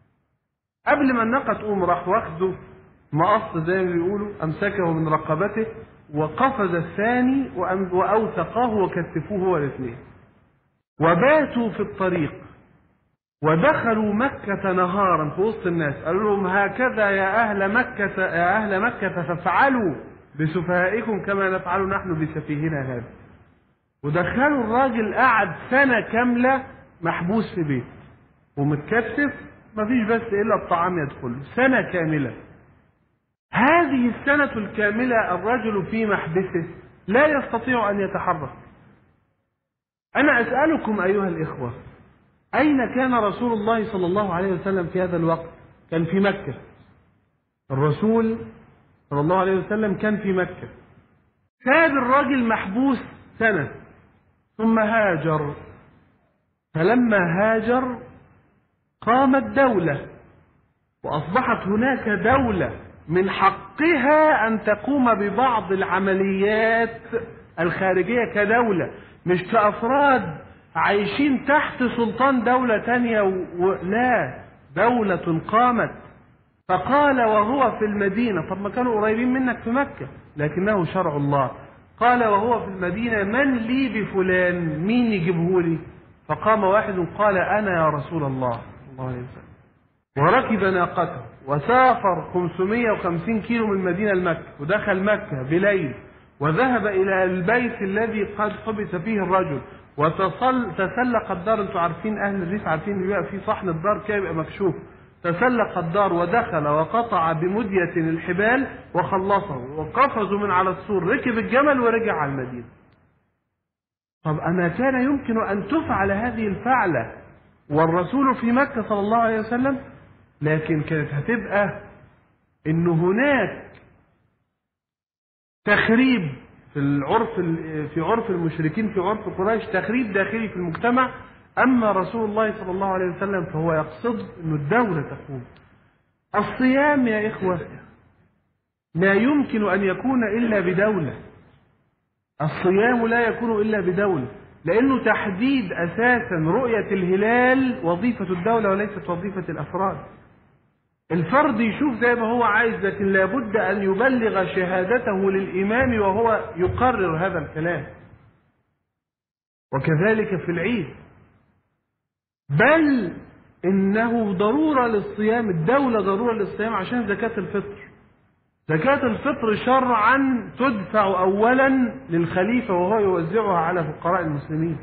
قبل ما الناقة تقوم راح واخده مقص زي ما بيقولوا أمسكه من رقبته وقفز الثاني وأم- وأوثقاه وكتفوه هو الاثنين وباتوا في الطريق ودخلوا مكة نهارا في وسط الناس قالوا لهم هكذا يا أهل مكة يا أهل مكة فافعلوا بسفهائكم كما نفعل نحن بسفيهنا هذا ودخلوا الراجل قعد سنة كاملة محبوس في بيت ومتكتف مفيش بس إلا الطعام يدخل سنة كاملة هذه السنة الكاملة الرجل في محبسه لا يستطيع أن يتحرك أنا أسألكم أيها الإخوة أين كان رسول الله صلى الله عليه وسلم في هذا الوقت كان في مكة الرسول صلى الله عليه وسلم كان في مكة ساب الراجل محبوس سنة ثم هاجر فلما هاجر قامت دولة وأصبحت هناك دولة من حقها أن تقوم ببعض العمليات الخارجية كدولة مش كأفراد عايشين تحت سلطان دولة تانية و... و... لا دولة قامت فقال وهو في المدينة طب ما كانوا قريبين منك في مكة لكنه شرع الله قال وهو في المدينة من لي بفلان مين يجيبه لي فقام واحد قال أنا يا رسول الله صلى الله عليه وسلم وركب ناقته وسافر 550 كيلو من المدينة لمكة ودخل مكة بليل وذهب إلى البيت الذي قد حبس فيه الرجل وتصل تسلق الدار انتوا عارفين اهل الريف عارفين اللي بيبقى فيه صحن الدار كده يبقى مكشوف تسلق الدار ودخل وقطع بمدية الحبال وخلصه وقفزوا من على السور ركب الجمل ورجع على المدينة طب أما كان يمكن أن تفعل هذه الفعلة والرسول في مكة صلى الله عليه وسلم لكن كانت هتبقى إن هناك تخريب في العرف في عرف المشركين في عرف قريش تخريب داخلي في المجتمع اما رسول الله صلى الله عليه وسلم فهو يقصد انه الدوله تقوم الصيام يا اخوه لا يمكن ان يكون الا بدوله الصيام لا يكون الا بدوله لانه تحديد اساسا رؤيه الهلال وظيفه الدوله وليست وظيفه الافراد الفرد يشوف زي ما هو عايز لكن لابد أن يبلغ شهادته للإمام وهو يقرر هذا الكلام وكذلك في العيد بل إنه ضرورة للصيام الدولة ضرورة للصيام عشان زكاة الفطر زكاة الفطر شرعا تدفع أولا للخليفة وهو يوزعها على فقراء المسلمين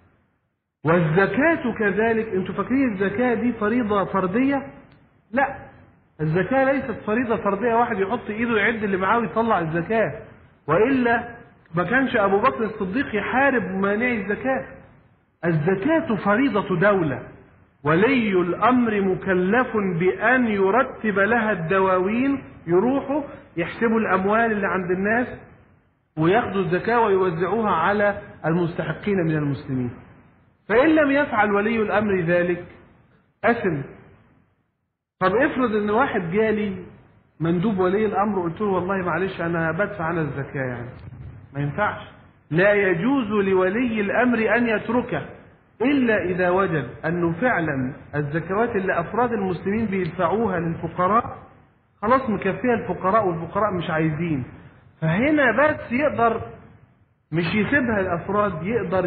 والزكاة كذلك انتوا فاكرين الزكاة دي فريضة فردية؟ لا الزكاة ليست فريضة فردية واحد يحط ايده يعد اللي معاه ويطلع الزكاة وإلا ما كانش أبو بكر الصديق يحارب مانعي الزكاة الزكاة فريضة دولة ولي الأمر مكلف بأن يرتب لها الدواوين يروحوا يحسبوا الأموال اللي عند الناس وياخدوا الزكاة ويوزعوها على المستحقين من المسلمين فإن لم يفعل ولي الأمر ذلك أثم طب افرض ان واحد جالي مندوب ولي الامر قلت له والله معلش انا بدفع انا الزكاه يعني ما ينفعش لا يجوز لولي الامر ان يتركه الا اذا وجد انه فعلا الزكوات اللي افراد المسلمين بيدفعوها للفقراء خلاص مكفيه الفقراء والفقراء مش عايزين فهنا بس يقدر مش يسيبها الافراد يقدر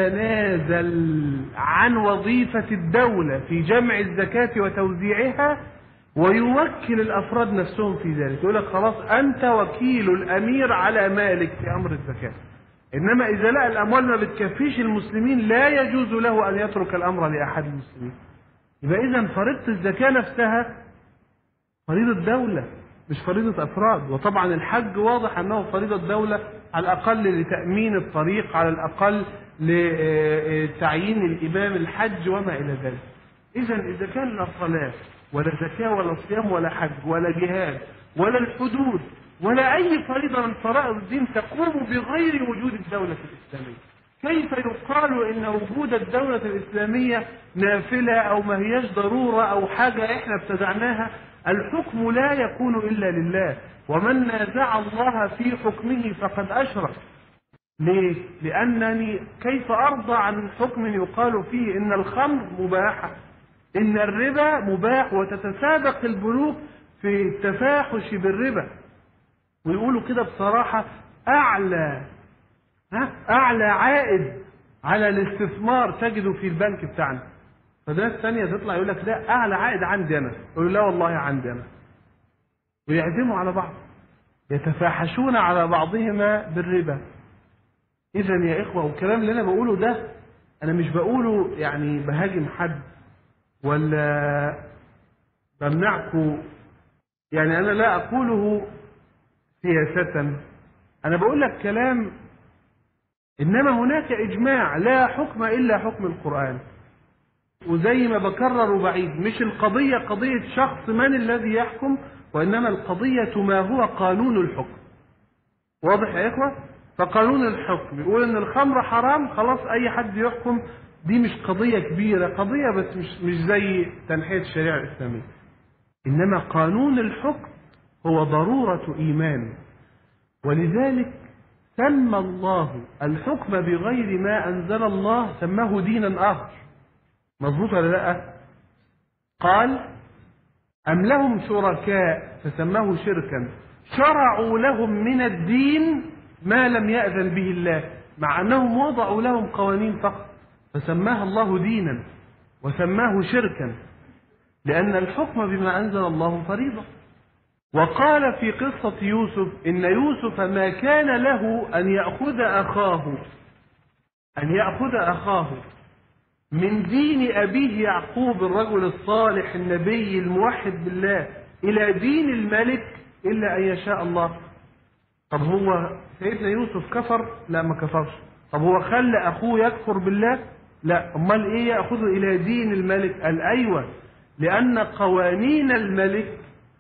يتنازل عن وظيفه الدوله في جمع الزكاه وتوزيعها ويوكل الافراد نفسهم في ذلك يقول لك خلاص انت وكيل الامير على مالك في امر الزكاه انما اذا لقى الاموال ما بتكفيش المسلمين لا يجوز له ان يترك الامر لاحد المسلمين يبقى اذا فريضه الزكاه نفسها فريضه دوله مش فريضة أفراد وطبعا الحج واضح أنه فريضة دولة على الأقل لتأمين الطريق على الأقل لتعيين الإمام الحج وما إلى ذلك إذا إذا كان لا صلاة ولا زكاة ولا صيام ولا حج ولا جهاد ولا الحدود ولا أي فريضة من فرائض الدين تقوم بغير وجود الدولة الإسلامية كيف يقال إن وجود الدولة الإسلامية نافلة أو ما هياش ضرورة أو حاجة إحنا ابتدعناها الحكم لا يكون إلا لله ومن نازع الله في حكمه فقد أشرك ليه؟ لأنني كيف أرضى عن حكم يقال فيه إن الخمر مباحة إن الربا مباح وتتسابق البنوك في التفاحش بالربا ويقولوا كده بصراحة أعلى ها أعلى عائد على الاستثمار تجده في البنك بتاعنا فده الثانية تطلع يقول لك لا أعلى عائد عندي أنا يقول لا والله عندي أنا ويعزموا على بعض يتفاحشون على بعضهما بالربا إذا يا إخوة والكلام اللي أنا بقوله ده أنا مش بقوله يعني بهاجم حد ولا بمنعكم يعني أنا لا أقوله سياسة أنا بقول لك كلام إنما هناك إجماع لا حكم إلا حكم القرآن وزي ما بكرر وبعيد مش القضية قضية شخص من الذي يحكم وإنما القضية ما هو قانون الحكم واضح يا إخوة فقانون الحكم يقول إن الخمر حرام خلاص أي حد يحكم دي مش قضية كبيرة قضية بس مش, مش زي تنحية الشريعة الإسلامية إنما قانون الحكم هو ضرورة إيمان ولذلك سمى الله الحكم بغير ما أنزل الله سماه دينا آخر مظبوط ولا لا قال أم لهم شركاء فسماه شركا شرعوا لهم من الدين ما لم يأذن به الله مع أنهم وضعوا لهم قوانين فقط فسماها الله دينا وسماه شركا لأن الحكم بما أنزل الله فريضة وقال في قصة يوسف إن يوسف ما كان له أن يأخذ أخاه أن يأخذ أخاه من دين أبيه يعقوب الرجل الصالح النبي الموحد بالله إلى دين الملك إلا أن يشاء الله طب هو سيدنا يوسف كفر لا ما كفرش طب هو خلى أخوه يكفر بالله لا أمال إيه يأخذه إلى دين الملك قال أيوة لأن قوانين الملك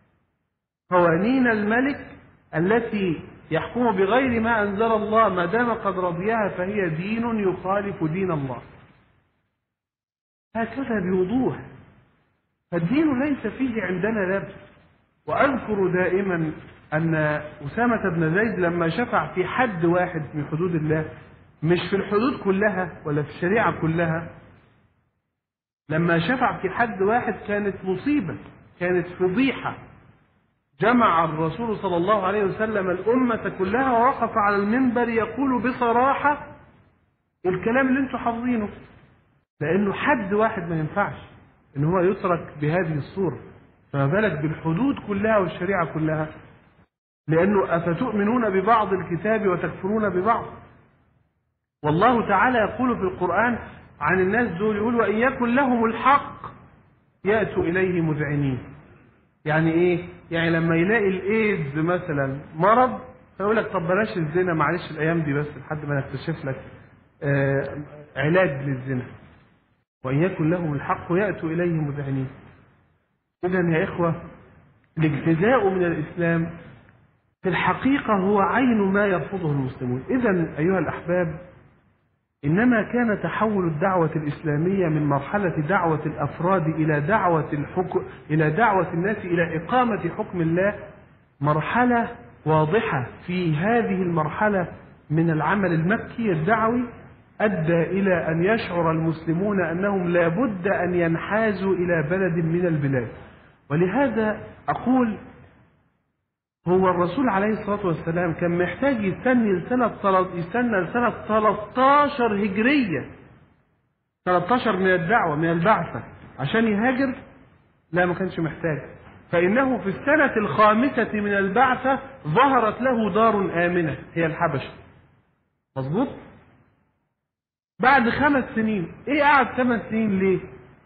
قوانين الملك التي يحكم بغير ما أنزل الله ما دام قد رضيها فهي دين يخالف دين الله هكذا بوضوح فالدين ليس فيه عندنا لبس وأذكر دائما أن أسامة بن زيد لما شفع في حد واحد من حدود الله مش في الحدود كلها ولا في الشريعة كلها لما شفع في حد واحد كانت مصيبة كانت فضيحة جمع الرسول صلى الله عليه وسلم الأمة كلها ووقف على المنبر يقول بصراحة الكلام اللي انتم حافظينه لأنه حد واحد ما ينفعش إن هو يترك بهذه الصورة فما بالك بالحدود كلها والشريعة كلها لأنه أفتؤمنون ببعض الكتاب وتكفرون ببعض والله تعالى يقول في القرآن عن الناس دول يقول وإن يكن لهم الحق يأتوا إليه مذعنين يعني إيه؟ يعني لما يلاقي الإيدز مثلا مرض فيقول لك طب بلاش الزنا معلش الأيام دي بس لحد ما نكتشف لك آه علاج للزنا وإن يكن لهم الحق يأتوا إليه مذعنين إذا يا إخوة الاجتزاء من الإسلام في الحقيقة هو عين ما يرفضه المسلمون إذا أيها الأحباب إنما كان تحول الدعوة الإسلامية من مرحلة دعوة الأفراد إلى دعوة الحكم إلى دعوة الناس إلى إقامة حكم الله مرحلة واضحة في هذه المرحلة من العمل المكي الدعوي أدى إلى أن يشعر المسلمون أنهم لابد أن ينحازوا إلى بلد من البلاد ولهذا أقول هو الرسول عليه الصلاة والسلام كان محتاج يستني لسنة يستنى لسنة 13 هجرية 13 من الدعوة من البعثة عشان يهاجر لا ما كانش محتاج فإنه في السنة الخامسة من البعثة ظهرت له دار آمنة هي الحبشة مظبوط بعد خمس سنين ايه قعد ثمان سنين ليه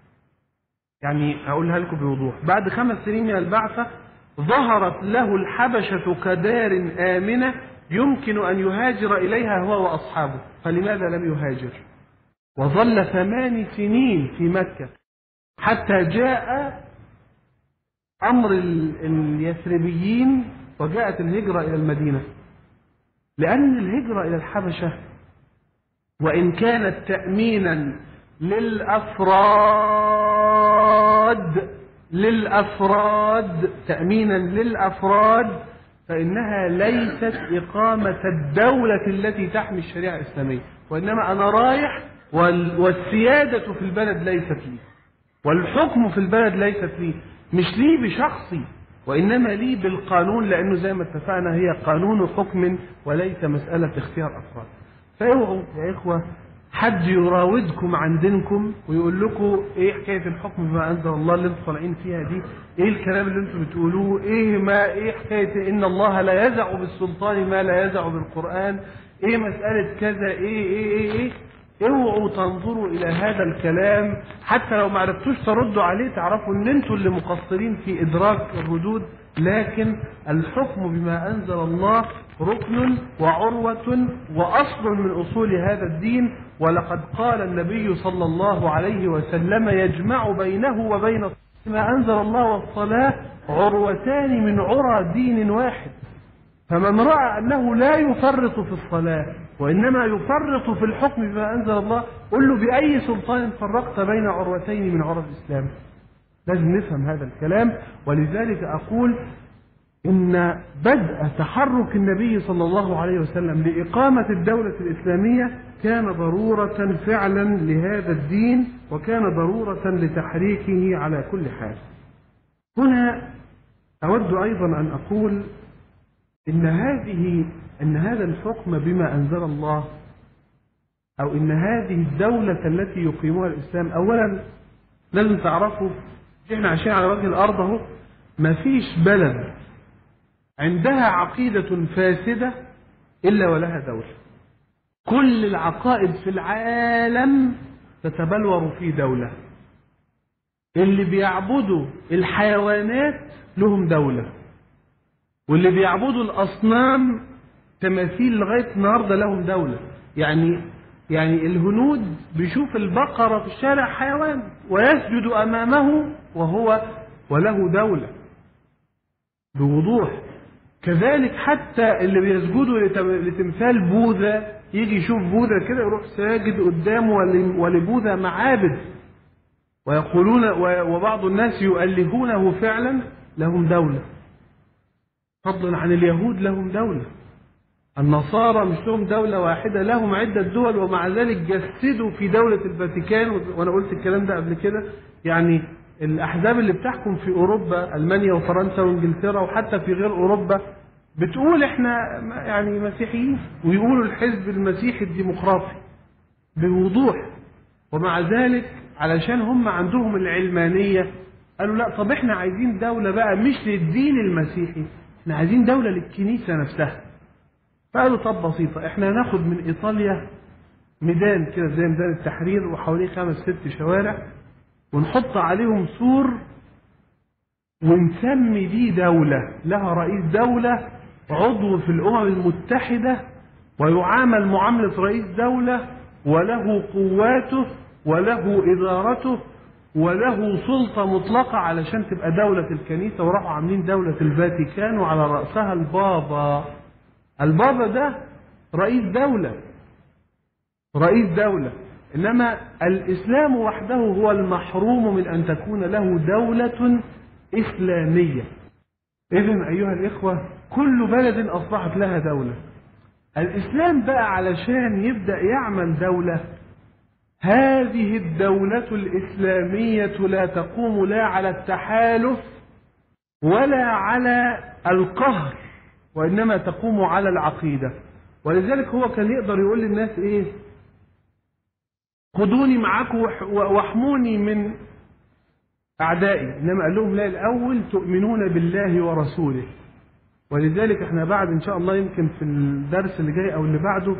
يعني اقولها لكم بوضوح بعد خمس سنين من البعثة ظهرت له الحبشة كدار آمنة يمكن أن يهاجر إليها هو وأصحابه فلماذا لم يهاجر وظل ثمان سنين في مكة حتى جاء أمر اليثربيين وجاءت الهجرة إلى المدينة لأن الهجرة إلى الحبشة وإن كانت تأمينا للأفراد للأفراد تأمينا للأفراد فإنها ليست إقامة الدولة التي تحمي الشريعة الإسلامية وإنما أنا رايح والسيادة في البلد ليست لي والحكم في البلد ليست لي مش لي بشخصي وإنما لي بالقانون لأنه زي ما اتفقنا هي قانون حكم وليس مسألة اختيار أفراد فاوعوا يا إخوة حد يراودكم عن دينكم ويقول لكم ايه حكايه الحكم بما انزل الله اللي انتم طالعين فيها دي ايه الكلام اللي انتم بتقولوه ايه ما ايه حكايه ان الله لا يزع بالسلطان ما لا يزع بالقران ايه مساله كذا ايه ايه ايه, إيه اوعوا تنظروا الى هذا الكلام حتى لو ما عرفتوش تردوا عليه تعرفوا ان انتوا اللي مقصرين في ادراك الردود لكن الحكم بما انزل الله ركن وعروة وأصل من أصول هذا الدين ولقد قال النبي صلى الله عليه وسلم يجمع بينه وبين ما أنزل الله والصلاة عروتان من عرى دين واحد فمن رأى أنه لا يفرط في الصلاة وإنما يفرط في الحكم بما أنزل الله قل له بأي سلطان فرقت بين عروتين من عرى الإسلام لازم نفهم هذا الكلام ولذلك أقول إن بدء تحرك النبي صلى الله عليه وسلم لإقامة الدولة الإسلامية كان ضرورة فعلا لهذا الدين وكان ضرورة لتحريكه على كل حال. هنا أود أيضا أن أقول إن هذه إن هذا الحكم بما أنزل الله أو إن هذه الدولة التي يقيمها الإسلام أولا لازم تعرفوا إحنا عايشين على وجه الأرض أهو مفيش بلد عندها عقيدة فاسدة إلا ولها دولة كل العقائد في العالم تتبلور في دولة اللي بيعبدوا الحيوانات لهم دولة واللي بيعبدوا الأصنام تماثيل لغاية النهاردة لهم دولة يعني يعني الهنود بيشوف البقرة في الشارع حيوان ويسجد أمامه وهو وله دولة بوضوح كذلك حتى اللي بيسجدوا لتمثال بوذا يجي يشوف بوذا كده يروح ساجد قدامه ولبوذا معابد ويقولون وبعض الناس يؤلهونه فعلا لهم دولة فضلا عن اليهود لهم دولة النصارى مش لهم دولة واحدة لهم عدة دول ومع ذلك جسدوا في دولة الفاتيكان وأنا قلت الكلام ده قبل كده يعني الأحزاب اللي بتحكم في أوروبا ألمانيا وفرنسا وإنجلترا وحتى في غير أوروبا بتقول إحنا يعني مسيحيين ويقولوا الحزب المسيحي الديمقراطي بوضوح ومع ذلك علشان هم عندهم العلمانية قالوا لا طب احنا عايزين دولة بقى مش للدين المسيحي احنا عايزين دولة للكنيسة نفسها فقالوا طب بسيطة احنا هناخد من ايطاليا ميدان كده زي ميدان التحرير وحواليه خمس ست شوارع ونحط عليهم سور ونسمي دي دولة لها رئيس دولة عضو في الأمم المتحدة ويعامل معاملة رئيس دولة وله قواته وله إدارته وله سلطة مطلقة علشان تبقى دولة الكنيسة وراحوا عاملين دولة الفاتيكان وعلى رأسها البابا البابا ده رئيس دولة رئيس دولة إنما الإسلام وحده هو المحروم من أن تكون له دولة إسلامية إذن أيها الإخوة كل بلد أصبحت لها دولة الإسلام بقى علشان يبدأ يعمل دولة هذه الدولة الإسلامية لا تقوم لا على التحالف ولا على القهر وإنما تقوم على العقيدة ولذلك هو كان يقدر يقول للناس إيه خدوني معاكم واحموني من أعدائي إنما قال لهم لا الأول تؤمنون بالله ورسوله ولذلك احنا بعد إن شاء الله يمكن في الدرس اللي جاي أو اللي بعده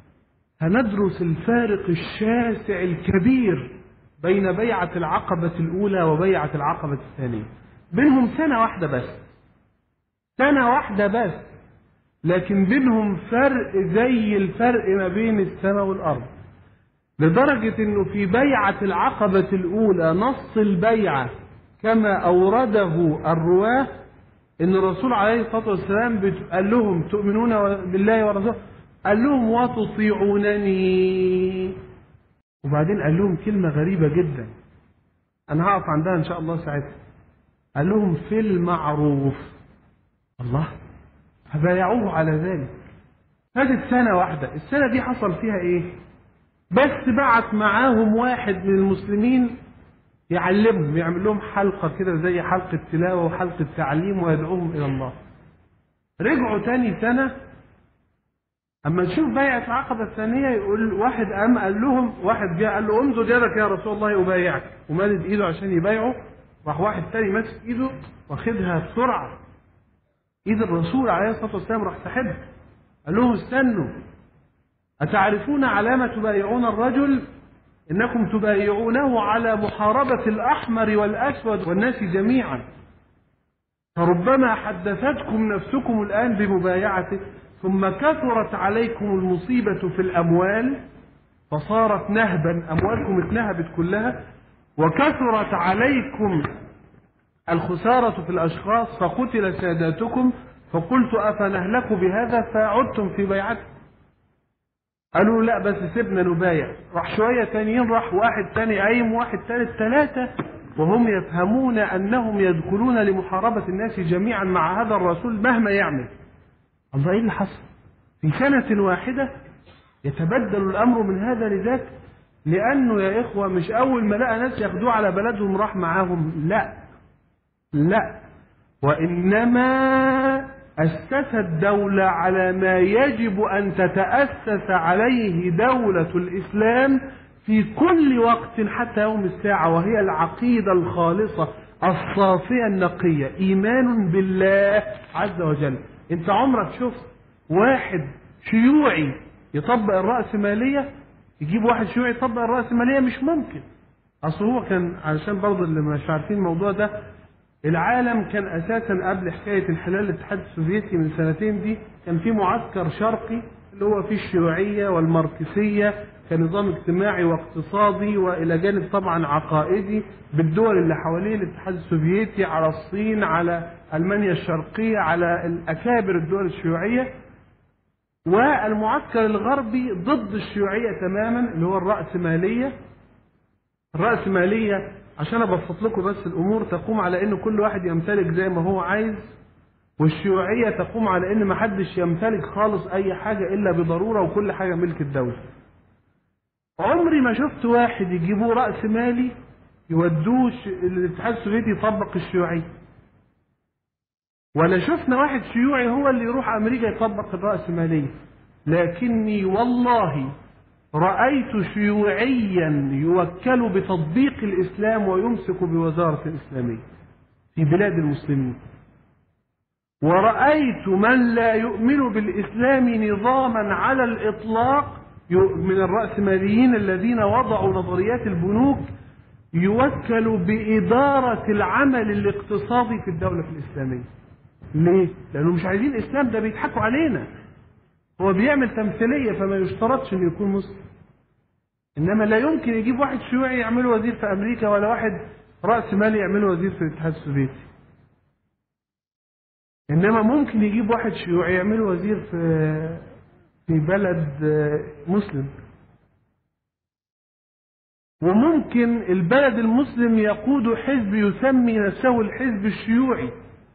هندرس الفارق الشاسع الكبير بين بيعة العقبة الأولى وبيعة العقبة الثانية بينهم سنة واحدة بس سنة واحدة بس لكن بينهم فرق زي الفرق ما بين السماء والأرض لدرجة انه في بيعة العقبة الاولى نص البيعة كما اورده الرواه ان الرسول عليه الصلاة والسلام قال لهم تؤمنون بالله ورسوله قال لهم وتطيعونني وبعدين قال لهم كلمة غريبة جدا انا هقف عندها ان شاء الله ساعتها قال لهم في المعروف الله فبايعوه على ذلك هذه سنة واحدة السنة دي حصل فيها ايه بس بعت معاهم واحد من المسلمين يعلمهم يعمل لهم حلقة كده زي حلقة تلاوة وحلقة تعليم ويدعوهم إلى الله رجعوا تاني سنة أما نشوف بيعة العقبة الثانية يقول واحد قام قال لهم واحد جاء قال له امدد يدك يا رسول الله أبايعك ومدد إيده عشان يبايعه راح واحد تاني ماسك إيده واخدها بسرعة إيد الرسول عليه الصلاة والسلام راح سحبها قال لهم استنوا أتعرفون علامة تبايعون الرجل إنكم تبايعونه على محاربة الأحمر والأسود والناس جميعا فربما حدثتكم نفسكم الآن بمبايعته ثم كثرت عليكم المصيبة في الأموال فصارت نهبا أموالكم اتنهبت كلها وكثرت عليكم الخسارة في الأشخاص فقتل ساداتكم فقلت أفنهلك بهذا فعدتم في بيعتكم قالوا لا بس سيبنا نبايع راح شوية تانيين راح واحد تاني قايم واحد تالت ثلاثة وهم يفهمون أنهم يدخلون لمحاربة الناس جميعا مع هذا الرسول مهما يعمل الله إيه اللي حصل في سنة واحدة يتبدل الأمر من هذا لذاك لأنه يا إخوة مش أول ما لقى ناس ياخدوه على بلدهم راح معاهم لا لا وإنما أسس الدولة على ما يجب أن تتأسس عليه دولة الإسلام في كل وقت حتى يوم الساعة وهي العقيدة الخالصة الصافية النقية إيمان بالله عز وجل أنت عمرك شفت واحد شيوعي يطبق الرأسمالية يجيب واحد شيوعي يطبق الرأسمالية مش ممكن أصل هو كان علشان برضه اللي مش عارفين الموضوع ده العالم كان اساسا قبل حكايه انحلال الاتحاد السوفيتي من سنتين دي كان في معسكر شرقي اللي هو فيه الشيوعيه والماركسيه كنظام اجتماعي واقتصادي والى جانب طبعا عقائدي بالدول اللي حواليه الاتحاد السوفيتي على الصين على المانيا الشرقيه على الاكابر الدول الشيوعيه والمعسكر الغربي ضد الشيوعيه تماما اللي هو الراسماليه الراسماليه عشان ابسط لكم بس الامور تقوم على ان كل واحد يمتلك زي ما هو عايز والشيوعيه تقوم على ان ما حدش يمتلك خالص اي حاجه الا بضروره وكل حاجه ملك الدوله عمري ما شفت واحد يجيبوه راس مالي يودوه ش- الاتحاد السوفيتي يطبق الشيوعية ولا شفنا واحد شيوعي هو اللي يروح أمريكا يطبق الرأسمالية لكني والله رأيت شيوعيا يوكل بتطبيق الإسلام ويمسك بوزارة الإسلامية في بلاد المسلمين ورأيت من لا يؤمن بالإسلام نظاما على الإطلاق يو- من الرأسماليين الذين وضعوا نظريات البنوك يوكل بإدارة العمل الاقتصادي في الدولة الإسلامية ليه؟ لأنه مش عايزين إسلام ده بيضحكوا علينا هو بيعمل تمثيلية فما يشترطش إنه يكون مسلم إنما لا يمكن يجيب واحد شيوعي يعمله وزير في أمريكا ولا واحد رأس مالي يعمله وزير في الاتحاد السوفيتي انما ممكن يجيب واحد شيوعي يعمله وزير في في بلد آه، مسلم وممكن البلد المسلم يقود حزب يسمي نفسه الحزب الشيوعي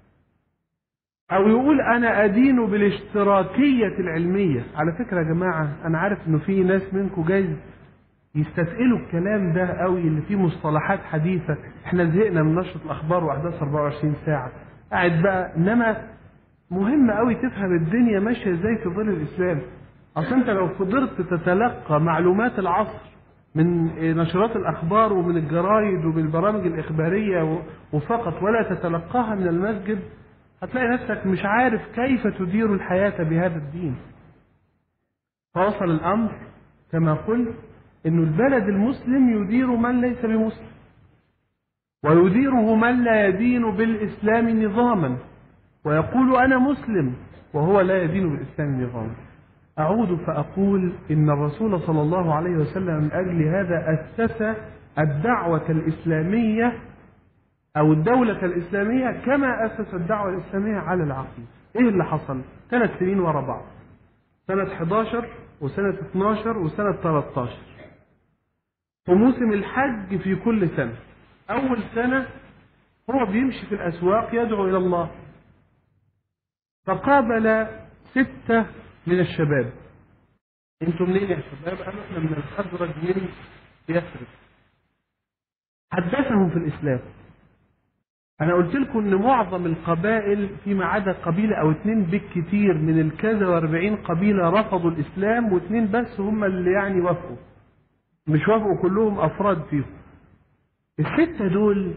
او يقول انا ادين بالاشتراكية العلمية على فكرة يا جماعة انا عارف انه في ناس منكم جايز يستثقلوا الكلام ده قوي اللي فيه مصطلحات حديثة احنا زهقنا من نشرة الاخبار واحداث 24 ساعة قاعد بقى انما مهم قوي تفهم الدنيا ماشية ازاي في ظل الاسلام اصل انت لو فضلت تتلقى معلومات العصر من نشرات الاخبار ومن الجرايد ومن البرامج الاخبارية و- وفقط ولا تتلقاها من المسجد هتلاقي نفسك مش عارف كيف تدير الحياة بهذا الدين فوصل الامر كما قلت انه البلد المسلم يدير من ليس بمسلم ويديره من لا يدين بالاسلام نظاما ويقول انا مسلم وهو لا يدين بالاسلام نظاما اعود فاقول ان الرسول صلى الله عليه وسلم من اجل هذا اسس الدعوه الاسلاميه او الدوله الاسلاميه كما اسس الدعوه الاسلاميه على العقيده ايه اللي حصل ثلاث سنين ورا بعض سنه 11 وسنه 12 وسنه 13 في موسم الحج في كل سنة أول سنة هو بيمشي في الأسواق يدعو إلى الله فقابل ستة من الشباب انتم منين يا شباب؟ قالوا احنا من الخزرج من يثرب حدثهم في الإسلام أنا قلت لكم إن معظم القبائل فيما عدا قبيلة أو اتنين بالكتير من الكذا واربعين قبيلة رفضوا الإسلام واتنين بس هم اللي يعني وافقوا مش وافقوا كلهم افراد فيهم الستة دول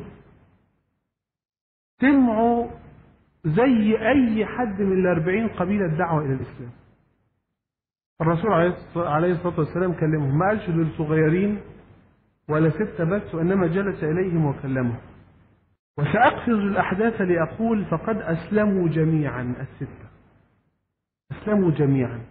سمعوا زي اي حد من الاربعين قبيلة الدعوة الى الاسلام الرسول عليه الصلاة- عليه الصلاة والسلام كلمهم ما قالش دول صغيرين ولا ستة بس وانما جلس اليهم وكلمهم وسأقفز الأحداث لأقول فقد أسلموا جميعا الستة أسلموا جميعا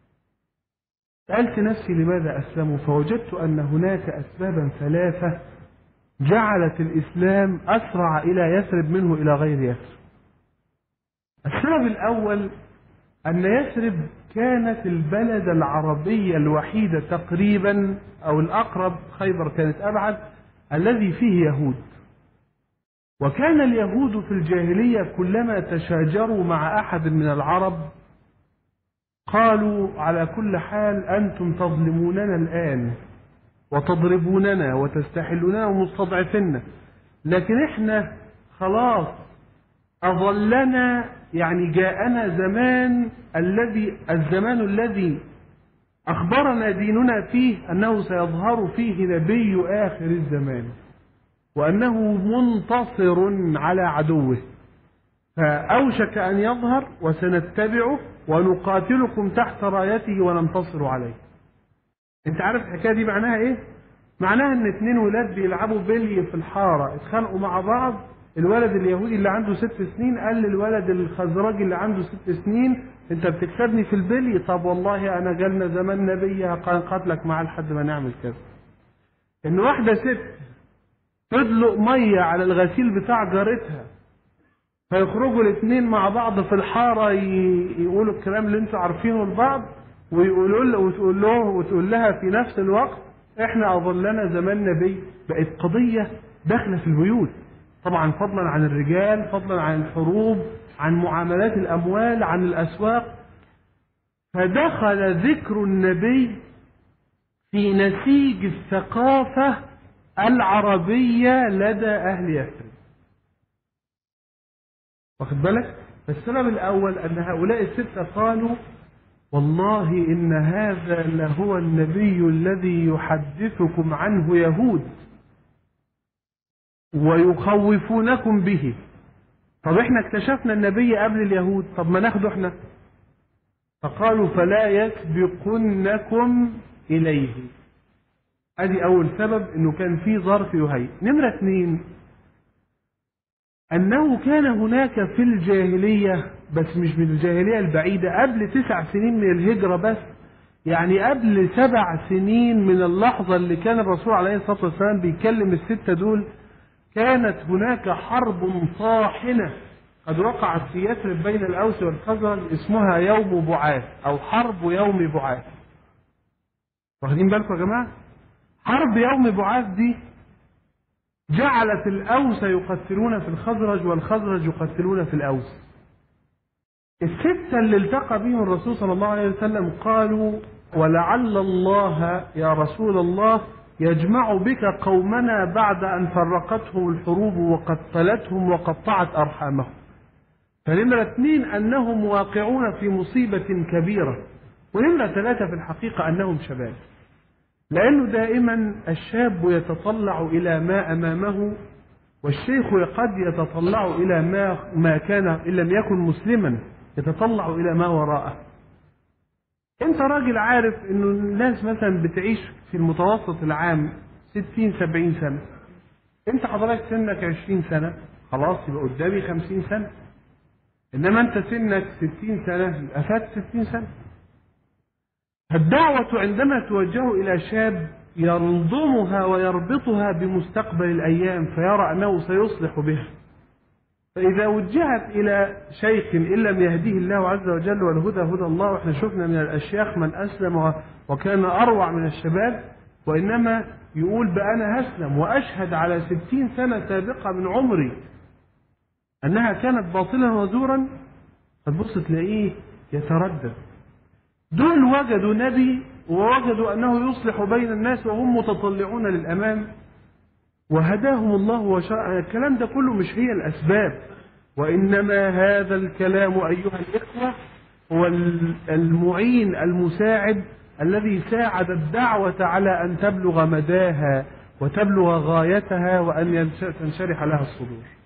سألت نفسي لماذا أسلموا فوجدت أن هناك أسبابا ثلاثة جعلت الإسلام أسرع إلى يثرب منه إلى غير يثرب السبب الأول أن يثرب كانت البلد العربية الوحيدة تقريبا أو الأقرب خيبر كانت أبعد الذي فيه يهود وكان اليهود في الجاهلية كلما تشاجروا مع أحد من العرب قالوا على كل حال أنتم تظلموننا الآن وتضربوننا وتستحلوننا ومستضعفنا لكن احنا خلاص أظلنا يعني جاءنا زمان الذي الزمان الذي أخبرنا ديننا فيه أنه سيظهر فيه نبي آخر الزمان وأنه منتصر على عدوه فأوشك أن يظهر وسنتبعه ونقاتلكم تحت رايته وننتصر عليه انت عارف الحكاية دي معناها ايه معناها ان اتنين ولاد بيلعبوا بلي في الحارة اتخانقوا مع بعض الولد اليهودي اللي عنده ست سنين قال للولد الخزرجي اللي عنده ست سنين انت بتكسبني في البلي طب والله انا جالنا زمان نبي هنقاتلك معاه لحد ما نعمل كذا ان واحدة ست تدلق مية على الغسيل بتاع جارتها فيخرجوا الاثنين مع بعض في الحارة ي- يقولوا الكلام اللي انتوا عارفينه لبعض ويقولوا له وتقول له وتقول لها في نفس الوقت احنا اظلنا زمان نبي بقت قضية داخلة في البيوت طبعا فضلا عن الرجال فضلا عن الحروب عن معاملات الاموال عن الاسواق فدخل ذكر النبي في نسيج الثقافة العربية لدى أهل يثرب واخد بالك فالسبب الأول أن هؤلاء الستة قالوا والله إن هذا لهو النبي الذي يحدثكم عنه يهود ويخوفونكم به طب احنا اكتشفنا النبي قبل اليهود طب ما ناخده احنا فقالوا فلا يسبقنكم إليه ادي اول سبب انه كان في ظرف يهيئ نمرة اثنين انه كان هناك في الجاهلية بس مش من الجاهلية البعيدة قبل تسع سنين من الهجرة بس يعني قبل سبع سنين من اللحظة اللي كان الرسول عليه الصلاة والسلام بيكلم الستة دول كانت هناك حرب طاحنة قد وقعت في يثرب بين الأوس والخزرج اسمها يوم بعاث أو حرب يوم بعاث واخدين بالكم يا جماعة حرب يوم بعاث دي جعلت الأوس يقتلون في الخزرج والخزرج يقتلون في الأوس الستة اللي التقى بهم الرسول صلى الله عليه وسلم قالوا ولعل الله يا رسول الله يجمع بك قومنا بعد أن فرقتهم الحروب وقتلتهم وقطعت أرحامهم فنمرة اثنين أنهم واقعون في مصيبة كبيرة ونمرة ثلاثة في الحقيقة أنهم شباب لأنه دائما الشاب يتطلع إلى ما أمامه والشيخ قد يتطلع إلى ما ما كان إن لم يكن مسلما يتطلع إلى ما وراءه أنت راجل عارف إنه الناس مثلا بتعيش في المتوسط العام 60 70 سنة أنت حضرتك سنك 20 سنة خلاص يبقى قدامي 50 سنة إنما أنت سنك 60 سنة يبقى فات 60 سنة الدعوة عندما توجه إلى شاب ينظمها ويربطها بمستقبل الأيام فيرى أنه سيصلح بها فإذا وجهت إلى شيخ إن لم يهديه الله عز وجل والهدى هدى الله وإحنا شفنا من الأشياخ من أسلم وكان أروع من الشباب وإنما يقول بقى أنا هسلم وأشهد على ستين سنة سابقة من عمري أنها كانت باطلا وزورا فتبص تلاقيه يتردد دول وجدوا نبي ووجدوا أنه يصلح بين الناس وهم متطلعون للأمام وهداهم الله وشاء الكلام ده كله مش هي الأسباب وإنما هذا الكلام أيها الإخوة هو المعين المساعد الذي ساعد الدعوة على أن تبلغ مداها وتبلغ غايتها وأن تنشرح لها الصدور